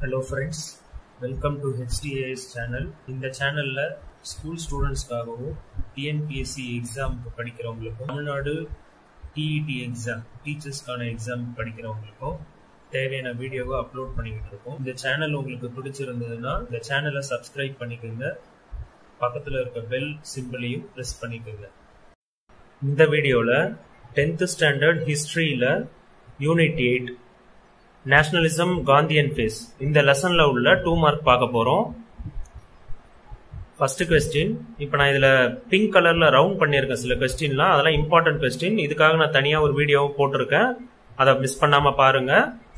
hello friends welcome to HDAS channel இந்த சேனலில் school ஸ்டூடெண்ட்ஸ்க்காகவும் டிஎன்பிஎஸ்சி எக்ஸாம் படிக்கிறவங்களுக்கும் தமிழ்நாடு டிஇடி எக்ஸாம் டீச்சர்ஸ்க்கான எக்ஸாம் படிக்கிறவங்களுக்கும் தேவையான வீடியோவை அப்லோட் பண்ணிக்கிட்டு இருக்கோம் இந்த சேனல் உங்களுக்கு பிடிச்சிருந்ததுன்னா இந்த சேனலை சப்ஸ்கிரைப் பண்ணிக்கோங்க பக்கத்தில் இருக்க பெல் சிம்பிளையும் ப்ரெஸ் பண்ணிக்கோங்க இந்த வீடியோவில் டென்த்து ஸ்டாண்டர்ட் ஹிஸ்ட்ரியில் unit eight nationalism Gandhian phase இந்த லெசன்ல உள்ள டூ மார்க் பார்க்க போறோம் ஃபர்ஸ்ட் கொஸ்டின் இப்போ நான் இதுல பிங்க் கலர்ல ரவுண்ட் பண்ணியிருக்கேன் சில கொஸ்டின்லாம் அதெல்லாம் இம்பார்ட்டன்ட் கொஸ்டின் இதுக்காக நான் தனியா ஒரு வீடியோவும் போட்டிருக்கேன் அதை மிஸ் பண்ணாம பாருங்க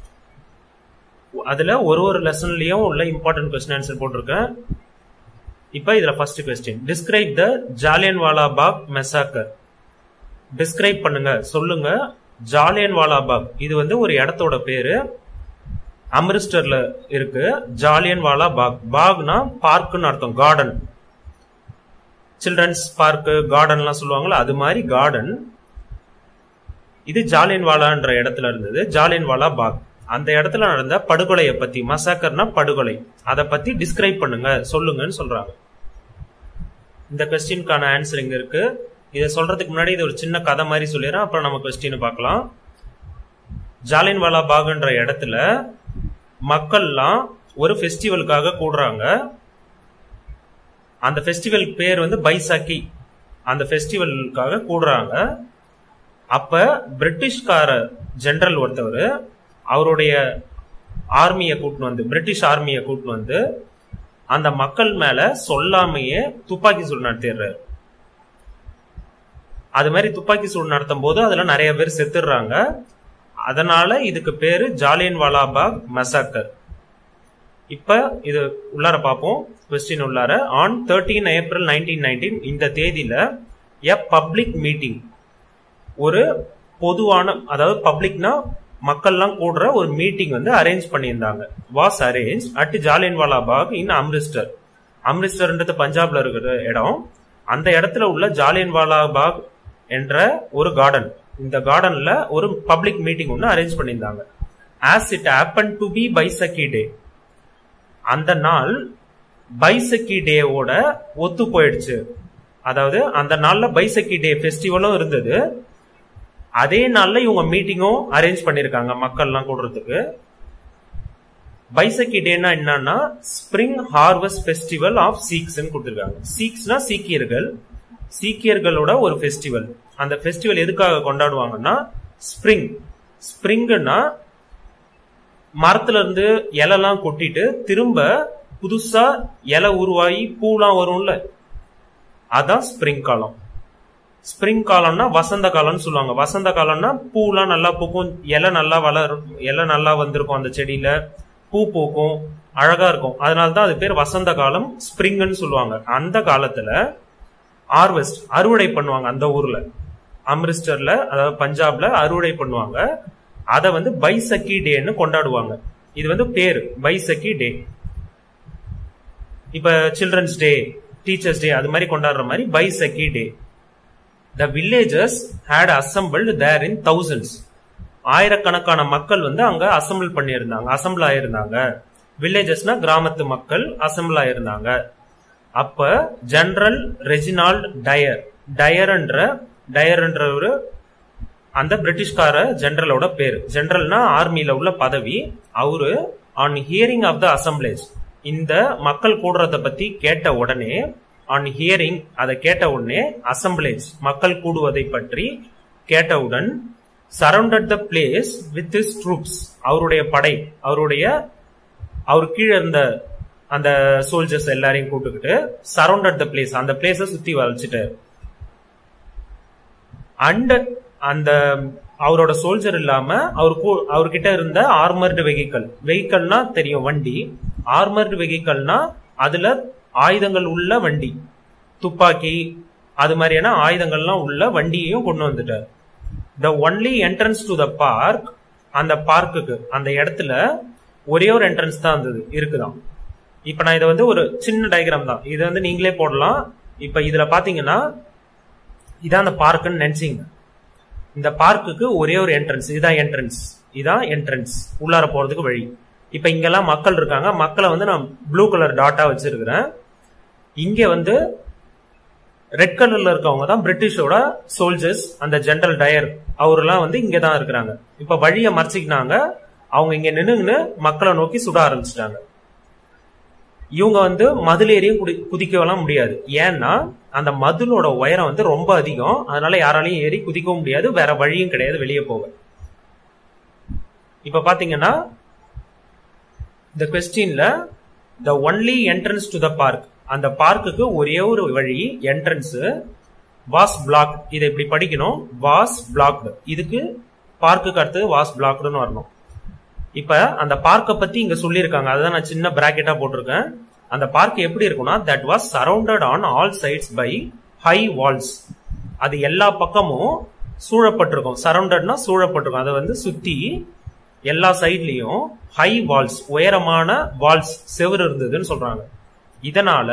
அதுல ஒரு ஒரு லெசன்லயும் உள்ள இம்பார்ட்டன்ட் கொஸ்டின் ஆன்சர் போட்டிருக்கேன் இப்போ இதுல first question describe the Jallianwala Bagh massacre describe பண்ணுங்க சொல்லுங்க ஜாலியன் வாலா பாக் இது வந்து ஒரு இடத்தோட பேரு அம்ரிஸ்டர்ல இருக்கு ஜாலியன் வாலா பாக் பாக்னா பார்க்குன்னு அர்த்தம் கார்டன் சில்ட்ரன்ஸ் பார்க்கு கார்டன்லாம் சொல்லுவாங்கல்ல அது மாதிரி கார்டன் இது ஜாலியன் வாலான்ற இடத்துல இருந்தது ஜாலியன் வாலா பாக் அந்த இடத்துல நடந்த படுகொலையை பத்தி மசாக்கர்னா படுகொலை அதை பத்தி டிஸ்கிரைப் பண்ணுங்க சொல்லுங்கன்னு சொல்றாங்க இந்த கொஸ்டினுக்கான ஆன்சர் இங்க இருக்கு இதை சொல்றதுக்கு முன்னாடி இது ஒரு சின்ன கதை மாதிரி சொல்லிடுறேன் அப்புறம் நம்ம கொஸ்டின் பார்க்கலாம் ஜாலியன்வாலா பாக்ன்ற இடத்துல மக்கள்லாம் ஒரு ஃபெஸ்டிவலுக்காக கூடுறாங்க அந்த ஃபெஸ்டிவல் பேர் வந்து பைசாக்கி அந்த ஃபெஸ்டிவலுக்காக கூடுறாங்க அப்ப பிரிட்டிஷ்கார ஜெனரல் ஒருத்தவர் அவருடைய ஆர்மியை கூட்டின்னு வந்து பிரிட்டிஷ் ஆர்மியை கூட்டின்னு வந்து அந்த மக்கள் மேல சொல்லாமையே துப்பாக்கி சூடு நடத்திடுறாரு அது மாதிரி துப்பாக்கி சூடு நடத்தும் போது அதுல நிறைய பேர் செத்துடுறாங்க அதனால இதுக்கு பேரு ஜாலியன் வாலாபாக் மசாக்கர் இப்ப இது உள்ளார பார்ப்போம் கொஸ்டின் உள்ளார on thirteen April nineteen nineteen இந்த தேதியில எ பப்ளிக் மீட்டிங் ஒரு பொதுவான அதாவது பப்ளிக்னா மக்கள்லாம் கூடுற ஒரு மீட்டிங் வந்து அரேஞ்ச் பண்ணியிருந்தாங்க was arrange at Jallian Walabagh in Amritsar அம்ரிஸ்டர்ன்றது பஞ்சாப்ல இருக்கிற இடம் அந்த இடத்துல உள்ள ஜாலியன் வாலாபாக் என்ற ஒரு கார்டன் இந்த கார்டன்ல ஒரு பப்ளிக் மீட்டிங் ஒன்று அரேஞ்ச் பண்ணியிருந்தாங்க as it happen to be Baisakhi day அந்த நாள் பைசக்கி டேவோட ஒத்து போயிடுச்சு அதாவது அந்த நாள்ல பைசக்கி டே ஃபெஸ்டிவலும் இருந்தது அதே நாள்ல இவங்க மீட்டிங்கும் அரேஞ்ச் பண்ணிருக்காங்க மக்கள்லாம் கூடுறதுக்கு பைசக்கி டேனா என்னன்னா spring harvest festival of Sikhs கொடுத்துருக்காங்க சீக்ஸ்னா சீக்கியர்கள் சீக்கியர்களோட ஒரு ஃபெஸ்டிவல் அந்த ஃபெஸ்டிவல் எதுக்காக கொண்டாடுவாங்கன்னா ஸ்ப்ரிங் ஸ்ப்ரிங்னா மரத்துல இருந்து இலைலாம் கொட்டிட்டு திரும்ப புதுசா இலை உருவாகி பூலாம் வரும்ல அதான் ஸ்ப்ரிங் காலம் ஸ்ப்ரிங் காலம்னா வசந்த காலம்னு சொல்லுவாங்க வசந்த காலம்னா பூலாம் நல்லா பூக்கும் இலை நல்லா வளரும் இலை நல்லா வந்திருக்கும் அந்த செடியில பூ பூக்கும் அழகா இருக்கும் அதனால தான் அது பேர் வசந்த காலம் ஸ்ப்ரிங்னு சொல்லுவாங்க அந்த காலத்துல ஹார்வெஸ்ட் அறுவடை பண்ணுவாங்க அந்த ஊர்ல அம்ரிஸ்டர்ல அதாவது பஞ்சாப்ல அறுவடை பண்ணுவாங்க அதை வந்து பைசக்கி டேன்னு கொண்டாடுவாங்க இது வந்து பேரு பைசக்கி டே இப்ப சில்ட்ரன்ஸ் டே டீச்சர்ஸ் டே அது மாதிரி கொண்டாடுற மாதிரி Baisakhi day the villagers had assembled there in thousands ஆயிரக்கணக்கான மக்கள் வந்து அங்க அசம்பிள் பண்ணியிருந்தாங்க அசம்பிள் ஆயிருந்தாங்க வில்லேஜஸ்னா கிராமத்து மக்கள் அசம்பிள் ஆயிருந்தாங்க அப்ப ஜெனரல் ரெஜினால்ட் டயர் டயர்ன்ற டயர்ன்ற ஒரு அந்த பிரிட்டிஷ்கார ஜெனரலோட பேர் ஜெனரல்னா ஆர்மியில உள்ள பதவி அவரு on hearing of the assemblage இந்த மக்கள் கூடுறத பத்தி கேட்ட உடனே ஆன் ஹியரிங் அதை கேட்ட உடனே அசம்பிளேஜ் மக்கள் கூடுவதை பற்றி கேட்டவுடன் surrounded the place with his troops அவருடைய படை அவருடைய அவர் கீழே இருந்த அந்த சோல்ஜர்ஸ் எல்லாரையும் கூட்டுக்கிட்டு சரௌண்டட் த பிளேஸ் அந்த பிளேஸ சுத்தி வளைச்சிட்டு அண்ட் அந்த அவரோட சோல்ஜர் இல்லாம அவர் அவர்கிட்ட இருந்த ஆர்மர்டு வெஹிக்கல் வெஹிக்கல்னா தெரியும் வண்டி ஆர்மர்டு வெஹிக்கல்னா அதுல ஆயுதங்கள் உள்ள வண்டி துப்பாக்கி அது மாதிரியான ஆயுதங்கள்லாம் உள்ள வண்டியையும் கொண்டு வந்துட்டார் the only entrance to the park அந்த பார்க்குக்கு அந்த இடத்துல ஒரே ஒரு என்ட்ரன்ஸ் தான் இருந்தது இருக்குதான் இப்ப நான் இதை வந்து ஒரு சின்ன டயக்ராம் தான் இதை வந்து நீங்களே போடலாம் இப்ப இதுல பாத்தீங்கன்னா இதான் அந்த பார்க்குன்னு நினைச்சீங்க இந்த பார்க்குக்கு ஒரே ஒரு என்ட்ரன்ஸ் இதுதான் என்ட்ரன்ஸ் இதான் என்ட்ரன்ஸ் உள்ளார போறதுக்கு வழி இப்ப இங்கெல்லாம் மக்கள் இருக்காங்க மக்களை வந்து நான் ப்ளூ கலர் டாட்டா வச்சிருக்கிறேன் இங்க வந்து ரெட் கலர்ல இருக்கவங்க தான் பிரிட்டிஷோட சோல்ஜர்ஸ் அந்த ஜெனரல் டயர் அவரெல்லாம் வந்து இங்க தான் இருக்கிறாங்க இப்ப வழியை மறைச்சிக்கினாங்க அவங்க இங்க நின்னுங்கன்னு மக்களை நோக்கி சுட ஆரம்பிச்சிட்டாங்க இவங்க வந்து மதில் ஏறியும் குடி குதிக்கலாம் முடியாது ஏன்னா அந்த மதிலோட உயரம் வந்து ரொம்ப அதிகம் அதனால யாராலையும் ஏறி குதிக்கவும் முடியாது வேற வழியும் கிடையாது வெளியே போக இப்ப பாத்தீங்கன்னா இந்த கொஸ்டின்ல the only entrance to the park அந்த பார்க்குக்கு ஒரே ஒரு வழி என்ட்ரன்ஸ் வாஸ் பிளாக் இதை இப்படி படிக்கணும் வாஸ் பிளாக்டு இதுக்கு பார்க்குக்கு அடுத்து வாஸ் பிளாக்டுன்னு வரணும் இப்ப அந்த பார்க்கை பத்தி இங்க சொல்லியிருக்காங்க அதுதான் நான் சின்ன பிராக்கெட்டா போட்டிருக்கேன் அந்த பார்க் எப்படி இருக்கும்னா that was surrounded on all sides by high walls அது எல்லா பக்கமும் சூழப்பட்டிருக்கும் சரௌண்டட்னா சூழப்பட்டிருக்கும் அதை வந்து சுத்தி எல்லா சைட்லயும் ஹை வால்ஸ் உயரமான வால்ஸ் செவுரு இருந்ததுன்னு சொல்றாங்க இதனால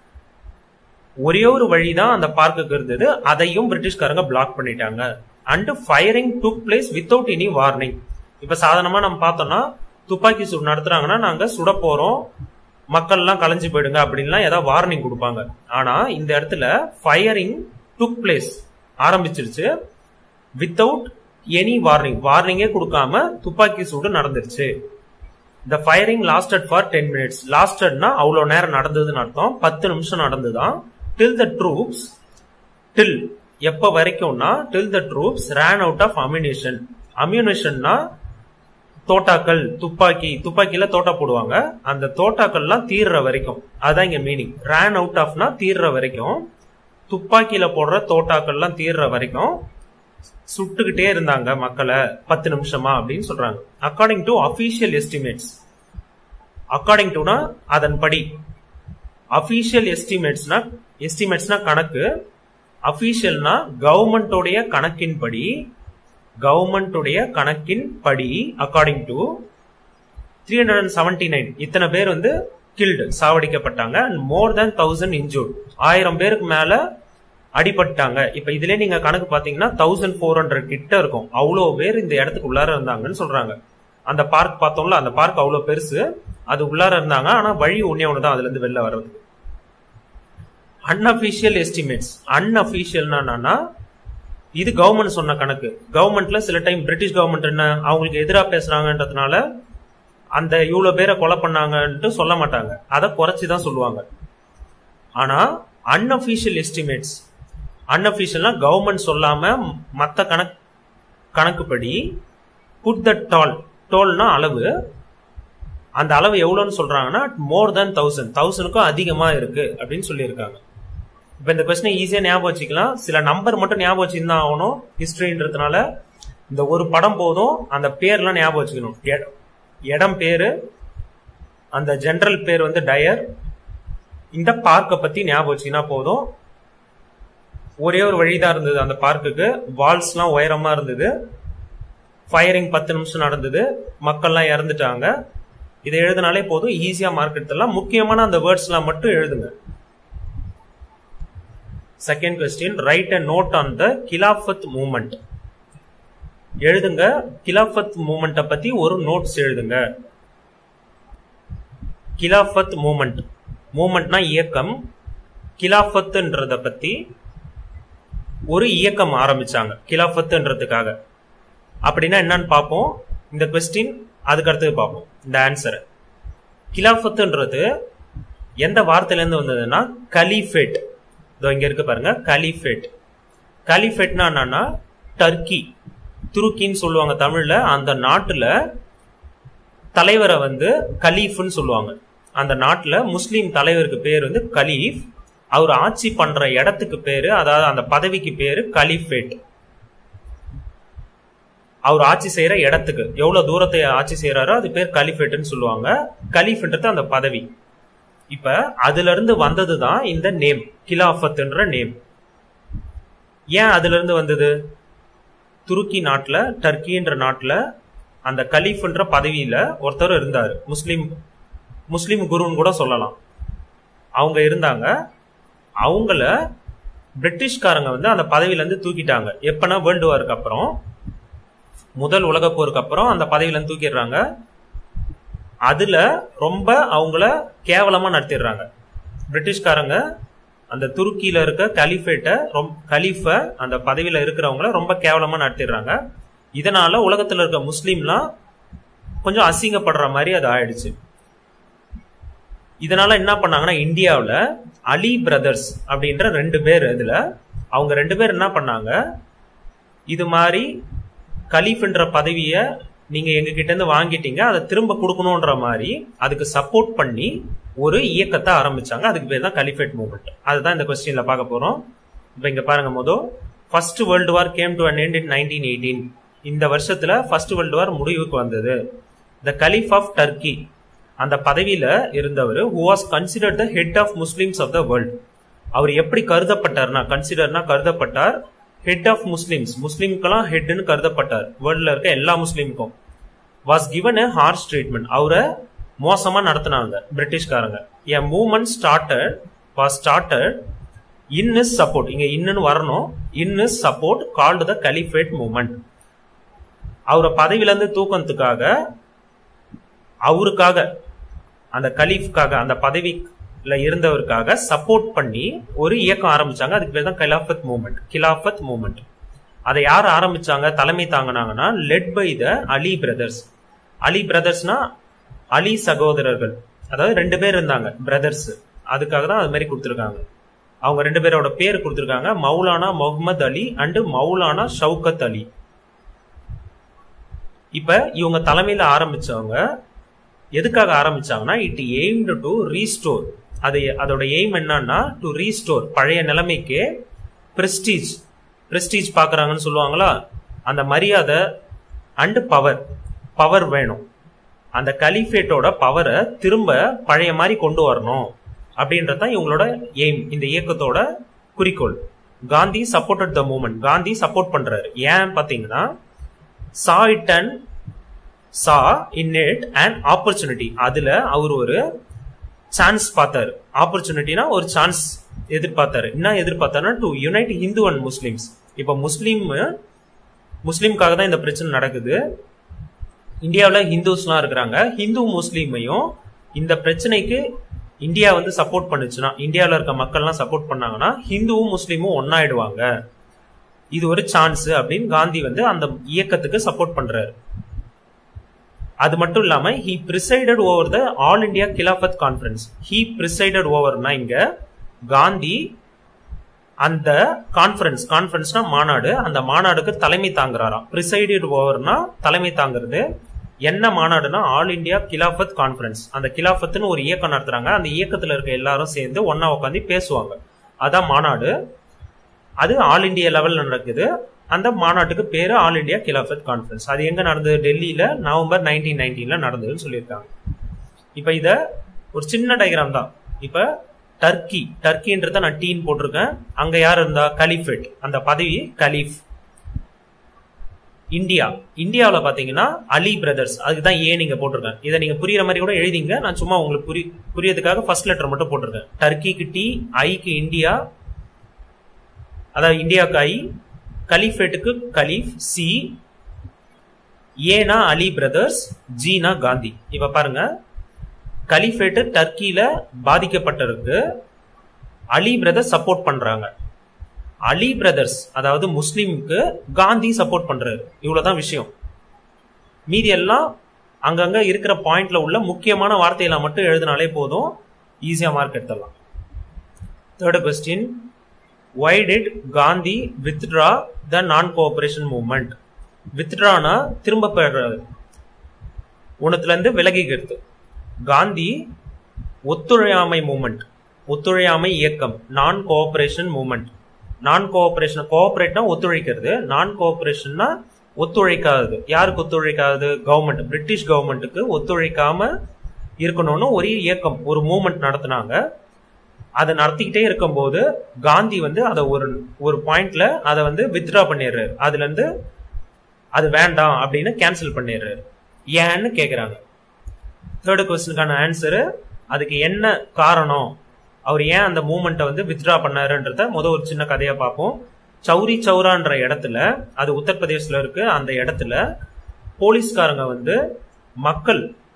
ஒரே ஒரு வழிதான் அந்த பார்க்குக்கு இருந்தது அதையும் பிரிட்டிஷ்காரங்க பிளாக் பண்ணிட்டாங்க and firing took place without any warning இப்ப சாதாரணமா நம்ம பார்த்தோம்னா துப்பாக்கி சூடு நடத்துறாங்கன்னா நாங்க சுட போறோம் மக்கள் எல்லாம் கலைஞ்சு போயிடுங்க அப்படின்லாம் ஏதாவது வார்னிங் கொடுப்பாங்க ஆனா இந்த இடத்துல ஃபயரிங் டுக் பிளேஸ் ஆரம்பிச்சிருச்சு வித்தவுட் எனி வார்னிங் வார்னிங்கே கொடுக்காம துப்பாக்கி சூடு நடந்துருச்சு the firing lasted for ten minutes லாஸ்டட்னா அவ்வளோ நேரம் நடந்ததுன்னு அர்த்தம் பத்து நிமிஷம் நடந்துதான் டில் த ட்ரூப்ஸ் டில் எப்ப வரைக்கும்னா till the troops ran out of ammunition அம்யூனேஷன்னா தோட்டாக்கள் துப்பாக்கி துப்பாக்கியில தோட்டா போடுவாங்க அந்த தோட்டாக்கள்லாம் தீர்ற வரைக்கும் அதான் இங்க மீனிங் ரேன் அவுட் ஆஃப்னா தீர்ற வரைக்கும் துப்பாக்கியில போடுற தோட்டாக்கள்லாம் தீர்ற வரைக்கும் சுட்டுக்கிட்டே இருந்தாங்க மக்களை பத்து நிமிஷமா அப்படின்னு சொல்றாங்க according to official estimates according டுனா அதன்படி அபிஷியல் எஸ்டிமேட்ஸ்னா எஸ்டிமேட்ஸ்னா கணக்கு அபிஷியல்னா கவர்மெண்டோடைய கணக்கின்படி கவர்மெண்டுடைய கணக்கின் படி according to three hundred and seventy nine இத்தனை பேர் வந்து கில்டு சாவடிக்கப்பட்டாங்க and more than thousand injured ஆயிரம் பேருக்கு மேல அடிபட்டாங்க இப்ப இதுல நீங்க கணக்கு பாத்தீங்கன்னா தௌசண்ட் ஃபோர் ஹண்ட்ரட் கிட்ட இருக்கும் அவ்வளோ பேர் இந்த இடத்துக்கு உள்ளார இருந்தாங்கன்னு சொல்றாங்க அந்த பார்க் பார்த்தோம்ல அந்த பார்க் அவ்வளோ பெருசு அது உள்ளார இருந்தாங்க ஆனா வழி ஒன்னே ஒன்று தான் அதுல இருந்து வெளில வர்றதுக்கு அன்அபிஷியல் எஸ்டிமேட்ஸ் அன்அபிஷியல்னா என்னன்னா இது கவர்மெண்ட் சொன்ன கணக்கு கவர்மெண்ட்ல சில டைம் பிரிட்டிஷ் கவர்மெண்ட் என்ன அவங்களுக்கு எதிராக பேசுறாங்கன்றதுனால அந்த இவ்வளவு பேரை கொலை பண்ணாங்கன்ட்டு சொல்ல மாட்டாங்க அதை குறைச்சி தான் சொல்லுவாங்க ஆனா அன்அபிஷியல் எஸ்டிமேட்ஸ் அன்அபிஷியல்னா கவர்மெண்ட் சொல்லாம மத்த கணக்கு கணக்குப்படி புட் த டால் டோல்னா அளவு அந்த அளவு எவ்வளோன்னு சொல்றாங்கன்னா மோர் தேன் தௌசண்ட் தௌசண்ட்க்கும் அதிகமா இருக்கு அப்படின்னு சொல்லியிருக்காங்க இப்போ இந்த கொஸ்டினை ஈஸியாக ஞாபகம் வச்சுக்கலாம் சில நம்பர் மட்டும் ஞாபகம் வச்சுருந்தா ஆகணும் ஹிஸ்டரின்றதுனால இந்த ஒரு படம் போதும் அந்த பேர்லாம் ஞாபகம் வச்சுக்கணும் இட- இடம் பேரு அந்த ஜெனரல் பேர் வந்து டயர் இந்த பார்க்கை பத்தி ஞாபகம் வச்சுக்கினா போதும் ஒரே ஒரு வழிதான் இருந்தது அந்த பார்க்குக்கு வால்ஸ்லாம் உயரமா இருந்தது ஃபயரிங் பத்து நிமிஷம் நடந்தது மக்கள்லாம் இறந்துட்டாங்க இதை எழுதினாலே போதும் ஈஸியா மார்க் எடுத்துடலாம் முக்கியமான அந்த வேர்ட்ஸ்லாம் மட்டும் எழுதுங்க second question write a note on the Khilafat movement எழுதுங்க கிலாஃபத் மூமெண்ட்டை பத்தி ஒரு நோட்ஸ் எழுதுங்க கிலாஃபத் மூமெண்ட் மூமெண்ட்னா இயக்கம் கிலாஃபத்துன்றத பத்தி ஒரு இயக்கம் ஆரம்பிச்சாங்க கிலாஃபத்துன்றதுக்காக அப்படின்னா என்னன்னு பார்ப்போம் இந்த கொஸ்டின் அதுக்கு அடுத்தது பார்ப்போம் இந்த ஆன்சரை கிலாஃபத்துன்றது எந்த வார்த்தையிலேருந்து வந்ததுன்னா கலிஃபேட் இதோ இங்க இருக்கு பாருங்க கலிஃபேட் கலிஃபேட்னா என்னன்னா டர்க்கி துருக்கின்னு சொல்லுவாங்க தமிழ்ல அந்த நாட்டுல தலைவரை வந்து கலீஃப்னு சொல்லுவாங்க அந்த நாட்டுல முஸ்லீம் தலைவருக்கு பேர் வந்து கலீஃப் அவர் ஆட்சி பண்ற இடத்துக்கு பேரு அதாவது அந்த பதவிக்கு பேரு கலிஃபேட் அவர் ஆட்சி செய்யற இடத்துக்கு எவ்வளவு தூரத்தை ஆட்சி செய்யறாரோ அது பேர் கலிஃபேட்னு சொல்லுவாங்க கலீஃப்ன்றது அந்த பதவி இப்ப அதுல இருந்து வந்ததுதான் இந்த நேம் கிலாஃபத்ன்ற நேம் ஏன் அதுல இருந்து வந்தது துருக்கி நாட்டுல டர்க்கின்ற நாட்டுல அந்த கலீஃப்ன்ற பதவியில ஒருத்தர் இருந்தாரு முஸ்லீம் முஸ்லீம் குருன்னு கூட சொல்லலாம் அவங்க இருந்தாங்க அவங்கள பிரிட்டிஷ்காரங்க வந்து அந்த பதவியில இருந்து தூக்கிட்டாங்க எப்பனா வேர்ல்டு வாருக்கு அப்புறம் முதல் உலக போருக்கு அப்புறம் அந்த பதவியில இருந்து தூக்கிடுறாங்க அதுல ரொம்ப அவங்கள கேவலமா நடத்திடுறாங்க பிரிட்டிஷ்காரங்க அந்த துருக்கியில இருக்க கலிஃபேட்டை ரொம்ப கலீஃப அந்த பதவியில இருக்கிறவங்கள ரொம்ப கேவலமா நடத்திடுறாங்க இதனால உலகத்துல இருக்க முஸ்லீம்லாம் கொஞ்சம் அசிங்கப்படுற மாதிரி அது ஆயிடுச்சு இதனால என்ன பண்ணாங்கன்னா இந்தியாவில் அலி பிரதர்ஸ் அப்படின்ற ரெண்டு பேர் இதுல அவங்க ரெண்டு பேர் என்ன பண்ணாங்க இது மாதிரி கலீஃப்ன்ற பதவியை நீங்க எங்க கிட்ட இருந்து வாங்கிட்டீங்க அதை திரும்ப கொடுக்கணுன்ற மாதிரி அதுக்கு சப்போர்ட் பண்ணி ஒரு இயக்கத்தை ஆரம்பிச்சாங்க அதுக்கு பேர் தான் கலிஃபேட் மூவ்மெண்ட் அதுதான் இந்த கொஸ்டின்ல பார்க்க போறோம் இப்போ இங்க பாருங்க மொதல் first world war came to an end in nineteen eighteen இந்த வருஷத்துல ஃபர்ஸ்ட் வேர்ல்டு வார் முடிவுக்கு வந்தது த கலீஃப் ஆஃப் டர்க்கி அந்த பதவியில இருந்தவர் who was considered the head of Muslims of the world அவர் எப்படி கருதப்பட்டார்னா கன்சிடர்னா கருதப்பட்டார் ஹெட் ஆஃப் முஸ்லிம்ஸ் முஸ்லீம்க்கெல்லாம் ஹெட்னு கருதப்பட்டார் வேர்ல்ட்ல இருக்க எல்லா முஸ்லீமுக்கும் was given a harsh treatment அவரை மோசமா நடத்தினாங்க பிரிட்டிஷ்காரங்க a movement started was started in is support இங்க இன்னுன்னு வரணும் in is support called the caliphate movement அவரை பதவியில இருந்து தூக்கத்துக்காக அவருக்காக அந்த கலீஃப்காக அந்த பதவியில இருந்தவருக்காக சப்போர்ட் பண்ணி ஒரு இயக்கம் ஆரம்பிச்சாங்க அதுக்கு பேர் தான் கிலாஃபத் மூவ்மெண்ட் கிலாஃபத் மூவ்மெண்ட் அதை யார் ஆரம்பிச்சாங்க தலைமை தாங்கினாங்கன்னா led by the Ali brothers Ali பிரதர்ஸ்னா அலி சகோதரர்கள் அதாவது ரெண்டு பேர் இருந்தாங்க பிரதர்ஸ் அதுக்காக தான் அது மாதிரி கொடுத்துருக்காங்க அவங்க ரெண்டு பேரோட பேர் கொடுத்துருக்காங்க மௌலானா முகமது அலி அண்ட் மௌலானா ஷவுகத் அலி இப்ப இவங்க தலைமையில ஆரம்பிச்சவங்க எதுக்காக ஆரம்பிச்சாங்கன்னா இட் எய்ம்டு டு ரீஸ்டோர் அது அதோட எய்ம் என்னன்னா டு ரீஸ்டோர் பழைய நிலைமைக்கு பிரஸ்டீஜ் பிரஸ்டீஜ் பாக்குறாங்கன்னு சொல்லுவாங்களா அந்த மரியாதை அண்ட் பவர் பவர் வேணும் அந்த கலிஃபேட்டோட பவரை திரும்ப பழைய மாதிரி கொண்டு வரணும் அப்படின்றது தான் இவங்களோட எய்ம் இந்த இயக்கத்தோட குறிக்கோள் Gandhi supported the movement Gandhi support பண்றாரு ஏன் பாத்தீங்கன்னா saw it and saw in it and opportunity அதுல அவர் ஒரு சான்ஸ் பார்த்தாரு ஆப்பர்ச்சுனிட்டினா ஒரு சான்ஸ் எதிர்பார்த்தாரு என்ன எதிர்பார்த்தாருன்னா to unite Hindu and Muslims இப்ப முஸ்லீம் முஸ்லீம்காக தான் இந்த பிரச்சனை நடக்குது இந்தியாவில் ஹிந்துஸ்லாம் இருக்கிறாங்க ஹிந்து முஸ்லீமையும் இந்த பிரச்சனைக்கு இந்தியா வந்து சப்போர்ட் பண்ணுச்சுன்னா இந்தியாவில் இருக்க மக்கள்லாம் சப்போர்ட் பண்ணாங்கன்னா ஹிந்துவும் முஸ்லீமும் ஒன்னாயிடுவாங்க இது ஒரு சான்ஸ் அப்படின்னு காந்தி வந்து அந்த இயக்கத்துக்கு சப்போர்ட் பண்றாரு அது மட்டும் இல்லாம he presided over the all India Khilafat conference he presided ஓவர்னா இங்க காந்தி அந்த கான்ஃபரன்ஸ் கான்ஃபரன்ஸ்னா மாநாடு அந்த மாநாடுக்கு தலைமை தாங்குறாராம் பிரிசைடட் ஓவர்னா தலைமை தாங்குறது என்ன மாநாடுனா ஆல் இண்டியா கிலாஃபத் கான்ஃபரன்ஸ் அந்த கிலாஃபத்னு ஒரு இயக்கம் நடத்துறாங்க அந்த இயக்கத்துல இருக்க எல்லாரும் சேர்ந்து ஒன்னா உட்காந்து பேசுவாங்க அதான் மாநாடு அது ஆல் இண்டியா லெவல்ல நடக்குது அந்த மாநாட்டுக்கு பேரு ஆல் இண்டியா கிலாஃபத் கான்ஃபரன்ஸ் அது எங்க நடந்தது டெல்லியில நவம்பர் நைன்டீன் நைன்டீன்ல நடந்ததுன்னு சொல்லியிருக்காங்க இப்ப இத ஒரு சின்ன டயக்ராம் தான் இப்ப டர்க்கி டர்க்கின்றத நான் டீன் போட்டிருக்கேன் அங்க யார் இருந்தா கலிஃபேட் அந்த பதவி கலீஃப் இந்தியா இந்தியாவில் பாத்தீங்கன்னா அலி பிரதர்ஸ் அதுக்கு தான் ஏன் நீங்க போட்டிருக்கேன் இதை நீங்க புரியுற மாதிரி கூட எழுதிங்க நான் சும்மா உங்களுக்கு புரி புரியறதுக்காக ஃபர்ஸ்ட் லெட்டர் மட்டும் போட்டிருக்கேன் டர்க்கிக்கு டி ஐக்கு இந்தியா அதாவது இந்தியாவுக்கு ஐ கலிஃபேட்டுக்கு கலீஃப் சி ஏனா அலி பிரதர்ஸ் ஜீனா காந்தி இப்ப பாருங்க கலிஃபேட்டு டர்க்கியில பாதிக்கப்பட்டிருக்கு அலி பிரதர்ஸ் சப்போர்ட் பண்றாங்க அலி பிரதர்ஸ் அதாவது முஸ்லீமுக்கு காந்தி சப்போர்ட் பண்றாரு இவ்வளவுதான் விஷயம் மீதி எல்லாம் அங்கங்க இருக்கிற பாயிண்ட்ல உள்ள முக்கியமான வார்த்தையில மட்டும் எழுதினாலே போதும் ஈஸியா மார்க் எடுத்துடலாம் third question why did Gandhi withdraw the non cooperation movement வித்ட்ரானா திரும்ப பெறாது உனத்துல இருந்து விலகிக்கிறது காந்தி ஒத்துழையாமை மூமெண்ட் ஒத்துழையாமை இயக்கம் non cooperation movement non cooperation கோஆபரேட்னா ஒத்துழைக்கிறது நான் கோஆபரேஷன்னா ஒத்துழைக்காதது யாருக்கு ஒத்துழைக்காதது கவர்மெண்ட் பிரிட்டிஷ் கவர்மெண்ட்டுக்கு ஒத்துழைக்காம இருக்கணும்னு ஒரு இயக்கம் ஒரு மூமெண்ட் நடத்தினாங்க அதை நடத்திக்கிட்டே இருக்கும்போது காந்தி வந்து அதை ஒரு ஒரு பாயிண்ட்ல அதை வந்து வித்ட்ரா பண்ணிடுறாரு அதுல இருந்து அது வேண்டாம் அப்படின்னு கேன்சல் பண்ணிடுறாரு ஏன்னு கேக்குறாங்க தேர்டு கொஸ்டினுக்கான ஆன்சரு அதுக்கு என்ன காரணம் அவர் ஏன் அந்த மூமெண்ட்டை வந்து வித்ட்ரா பண்ணாருன்றத முத ஒரு சின்ன கதையா பார்ப்போம் சௌரி சௌரான்ற இடத்துல அது உத்தரப்பிரதேசல இருக்கு அந்த இடத்துல போலீஸ்காரங்க வந்து மக்கள்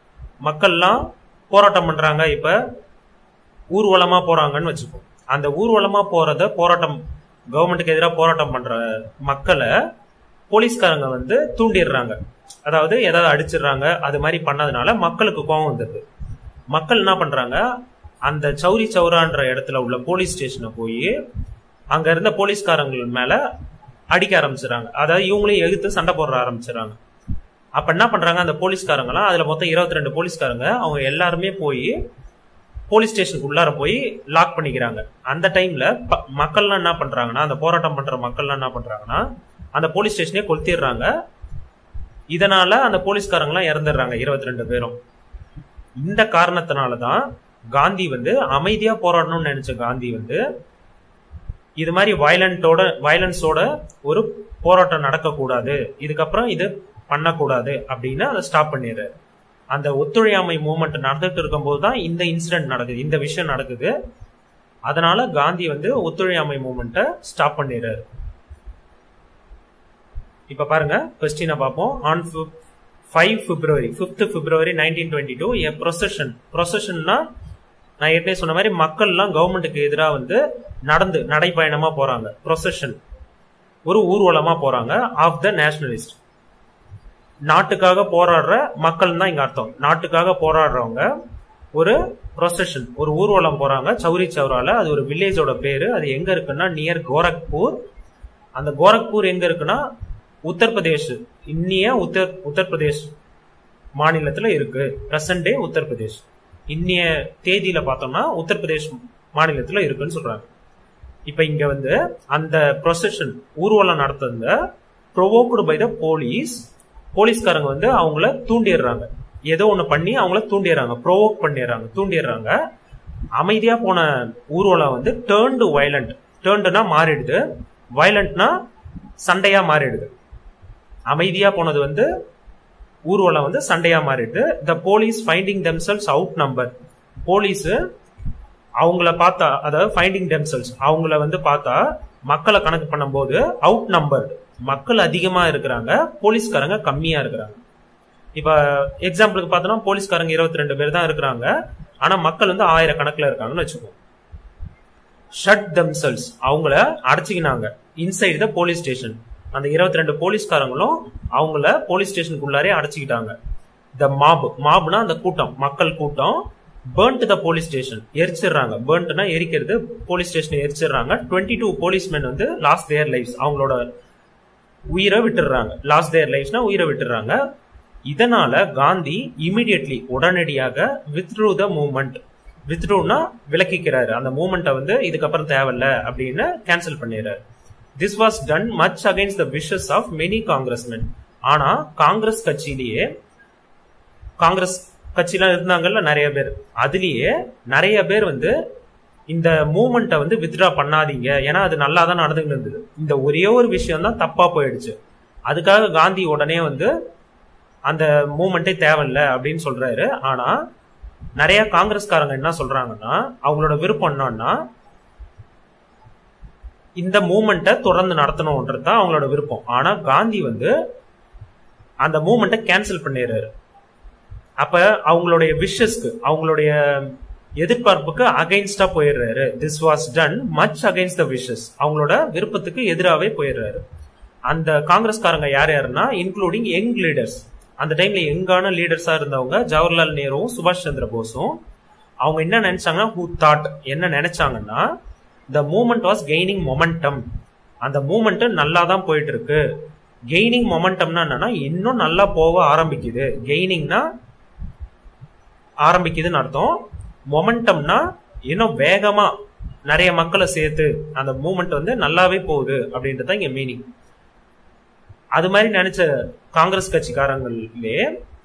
மக்கள்லாம் போராட்டம் பண்றாங்க இப்ப ஊர்வலமா போறாங்கன்னு வச்சுப்போம் அந்த ஊர்வலமா போறத போராட்டம் கவர்மெண்ட்டுக்கு எதிராக போராட்டம் பண்ற மக்களை போலீஸ்காரங்க வந்து தூண்டிடுறாங்க அதாவது ஏதாவது அடிச்சிடுறாங்க அது மாதிரி பண்ணதுனால மக்களுக்கு கோவம் வந்துடுது மக்கள் என்ன பண்றாங்க அந்த சௌரி சௌரான்ற இடத்துல உள்ள போலீஸ் ஸ்டேஷனை போய் அங்க இருந்த போலீஸ்காரங்க மேல அடிக்க ஆரம்பிச்சிடறாங்க அதாவது இவங்களையும் எதிர்த்து சண்டை போடுற ஆரம்பிச்சிடறாங்க அப்ப என்ன பண்றாங்க அந்த போலீஸ்காரங்களாம் அதுல மொத்தம் இருபத்தி ரெண்டு போலீஸ்காரங்க அவங்க எல்லாருமே போய் போலீஸ் ஸ்டேஷனுக்கு உள்ளார போய் லாக் பண்ணிக்கிறாங்க அந்த டைம்ல ப- மக்கள்லாம் என்ன பண்றாங்கன்னா அந்த போராட்டம் பண்ற மக்கள்லாம் என்ன பண்றாங்கன்னா அந்த போலீஸ் ஸ்டேஷனே கொளுத்திடுறாங்க இதனால அந்த போலீஸ்காரங்களாம் இறந்துடுறாங்க இருபத்தி ரெண்டு பேரும் இந்த காரணத்தினால தான் காந்தி வந்து அமைதியா போராடணும்னு நினைச்ச காந்தி வந்து இது மாதிரி வயலண்டோட வயலன்ஸோட ஒரு போராட்டம் நடக்கக்கூடாது இதுக்கப்புறம் இது பண்ணக்கூடாது அப்படின்னு அதை ஸ்டாப் பண்ணிடுறாரு அந்த ஒத்துழையாமை மூமெண்ட் நடந்துட்டு இருக்கும்போது தான் இந்த இன்சிடென்ட் நடக்குது இந்த விஷயம் நடக்குது அதனால காந்தி வந்து ஒத்துழையாமை மூமெண்ட்டை ஸ்டாப் பண்ணிடுறாரு இப்ப பாருங்க கொஸ்டினை பார்ப்போம் on five February fifth February nineteen twenty two a procession ப்ரொசஷன்னா நான் ஏற்கனவே சொன்ன மாதிரி மக்கள்லாம் கவர்மெண்ட்டுக்கு எதிராக வந்து நடந்து நடைப்பயணமா போறாங்க ப்ரொசஷன் ஒரு ஊர்வலமா போறாங்க ஆஃப் த நேஷனலிஸ்ட் நாட்டுக்காக போராடுற மக்கள் தான் இங்க அர்த்தம் நாட்டுக்காக போராடுறவங்க ஒரு ப்ரொசஷன் ஒரு ஊர்வலம் போறாங்க சௌரி சௌரால அது ஒரு வில்லேஜோட பேரு அது எங்க இருக்குன்னா நியர் கோரக்பூர் அந்த கோரக்பூர் எங்க இருக்குன்னா உத்தரப்பிரதேஷ் இன்னிய உத்தர் உத்தரப்பிரதேஷ் மாநிலத்துல இருக்கு பிரசன்ட் டே உத்தரப்பிரதேஷ் இன்னிய தேதியில பார்த்தோம்னா உத்தரப்பிரதேஷ் மாநிலத்துல இருக்குன்னு சொல்றாங்க இப்ப இங்க வந்து அந்த ப்ரொசஷன் ஊர்வலம் நடத்துறத ப்ரொவோக்டு பை த போலீஸ் போலீஸ்காரங்க வந்து அவங்கள தூண்டிடுறாங்க ஏதோ ஒண்ணு பண்ணி அவங்கள தூண்டிடுறாங்க ப்ரோவோக் பண்ணிடுறாங்க தூண்டிடுறாங்க அமைதியா போன ஊர்வலம் வந்து டேர்ன்டு வயலண்ட் டேர்ன்டுனா மாறிடுது வயலண்ட்னா சண்டையா மாறிடுது அமைதியா போனது வந்து ஊர்வலம் வந்து சண்டையா மாறிடுது the police finding themselves out number police அவங்கள பார்த்தா அதாவது ஃபைண்டிங் தெம்செல்ஸ் அவங்கள வந்து பார்த்தா மக்களை கணக்கு பண்ணும்போது அவுட் நம்பர் மக்கள் அதிகமா இருக்கிறாங்க போலீஸ்காரங்க கம்மியா இருக்கிறாங்க இப்ப எக்ஸாம்பிளுக்கு பார்த்தோம்னா போலீஸ்காரங்க இருபத்தி ரெண்டு பேர் தான் இருக்கிறாங்க ஆனா மக்கள் வந்து ஆயிரக்கணக்கில் இருக்காங்கன்னு வச்சுக்கோங்க ஷட் தெம்செல்ஸ் அவங்கள அடைச்சிக்கினாங்க இன்சைடு த போலீஸ் ஸ்டேஷன் அந்த இருபத்தி ரெண்டு போலீஸ்காரங்களும் அவங்கள போலீஸ் ஸ்டேஷனுக்குள்ளாரே அடைச்சிக்கிட்டாங்க த மாப் மாப்னா அந்த கூட்டம் மக்கள் கூட்டம் பேர்ன்ட் த போலீஸ் ஸ்டேஷன் எரிச்சிடுறாங்க பேர்ன்ட்னா எரிக்கிறது போலீஸ் ஸ்டேஷன் எரிச்சிடுறாங்க டுவெண்ட்டி டூ போலீஸ்மேன் வந்து லாஸ்ட் தேர் லைஃப்ஸ் அவங்களோட உயிரை விட்டுடுறாங்க லாஸ்ட் தேர் லைஃப்ஸ்னா உயிரை விட்டுடுறாங்க இதனால காந்தி இமிடியட்லி உடனடியாக வித்ட்ரூ த மூமெண்ட் வித்ட்ரூனா விலக்கிக்கிறாரு அந்த மூமெண்ட்டை வந்து இதுக்கப்புறம் தேவையில்ல அப்படின்னு கேன்சல் பண்ணிடுறாரு this was done much against the wishes of many congressmen ஆனா காங்கிரஸ் கட்சியிலேயே காங்கிரஸ் கட்சிலாம் இருந்தாங்கல்ல நிறைய பேர் அதுலயே நிறைய பேர் வந்து இந்த மூமெண்ட்டை வந்து வித்ட்ரா பண்ணாதீங்க ஏன்னா அது நல்லா தான் நடந்துகிட்டு இருந்தது இந்த ஒரே ஒரு விஷயம் தான் தப்பா போயிடுச்சு அதுக்காக காந்தி உடனே வந்து அந்த மூமெண்ட்டே தேவையில்ல அப்படின்னு சொல்றாரு ஆனா நிறைய காங்கிரஸ்காரங்க என்ன சொல்றாங்கன்னா அவங்களோட விருப்பம் என்னன்னா இந்த மூமெண்ட்டை தொடர்ந்து நடத்தணும்ன்றது தான் அவங்களோட விருப்பம் ஆனா காந்தி வந்து அந்த மூமெண்ட்டை கேன்சல் பண்ணிடுறாரு அப்ப அவங்களுடைய விஷஸ்க்கு அவங்களுடைய எதிர்பார்ப்புக்கு அகைன்ஸ்டா போயிடுறாரு this was done much against the wishes அவங்களோட விருப்பத்துக்கு எதிராகவே போயிடுறாரு அந்த காங்கிரஸ்காரங்க யார் யாருன்னா இன்க்ளூடிங் யங் லீடர்ஸ் அந்த டைம்ல யங்கான லீடர்ஸா இருந்தவங்க ஜவஹர்லால் நேருவும் சுபாஷ் சந்திர போஸும் அவங்க என்ன நினைச்சாங்கன்னா ஹூ தாட் என்ன நினைச்சாங்கன்னா the moment was gaining momentum அந்த மூமெண்ட் நல்லா தான் போயிட்டு இருக்கு கெய்னிங் மொமெண்டம்னா என்னன்னா இன்னும் நல்லா போக ஆரம்பிக்குது கெய்னிங்னா ஆரம்பிக்குதுன்னு அர்த்தம் மொமெண்டம்னா இன்னும் வேகமா நிறைய மக்களை சேர்த்து அந்த மூமெண்ட் வந்து நல்லாவே போகுது அப்படின்றது இங்க மீனிங் அது மாதிரி நினைச்ச காங்கிரஸ் கட்சிக்காரங்களே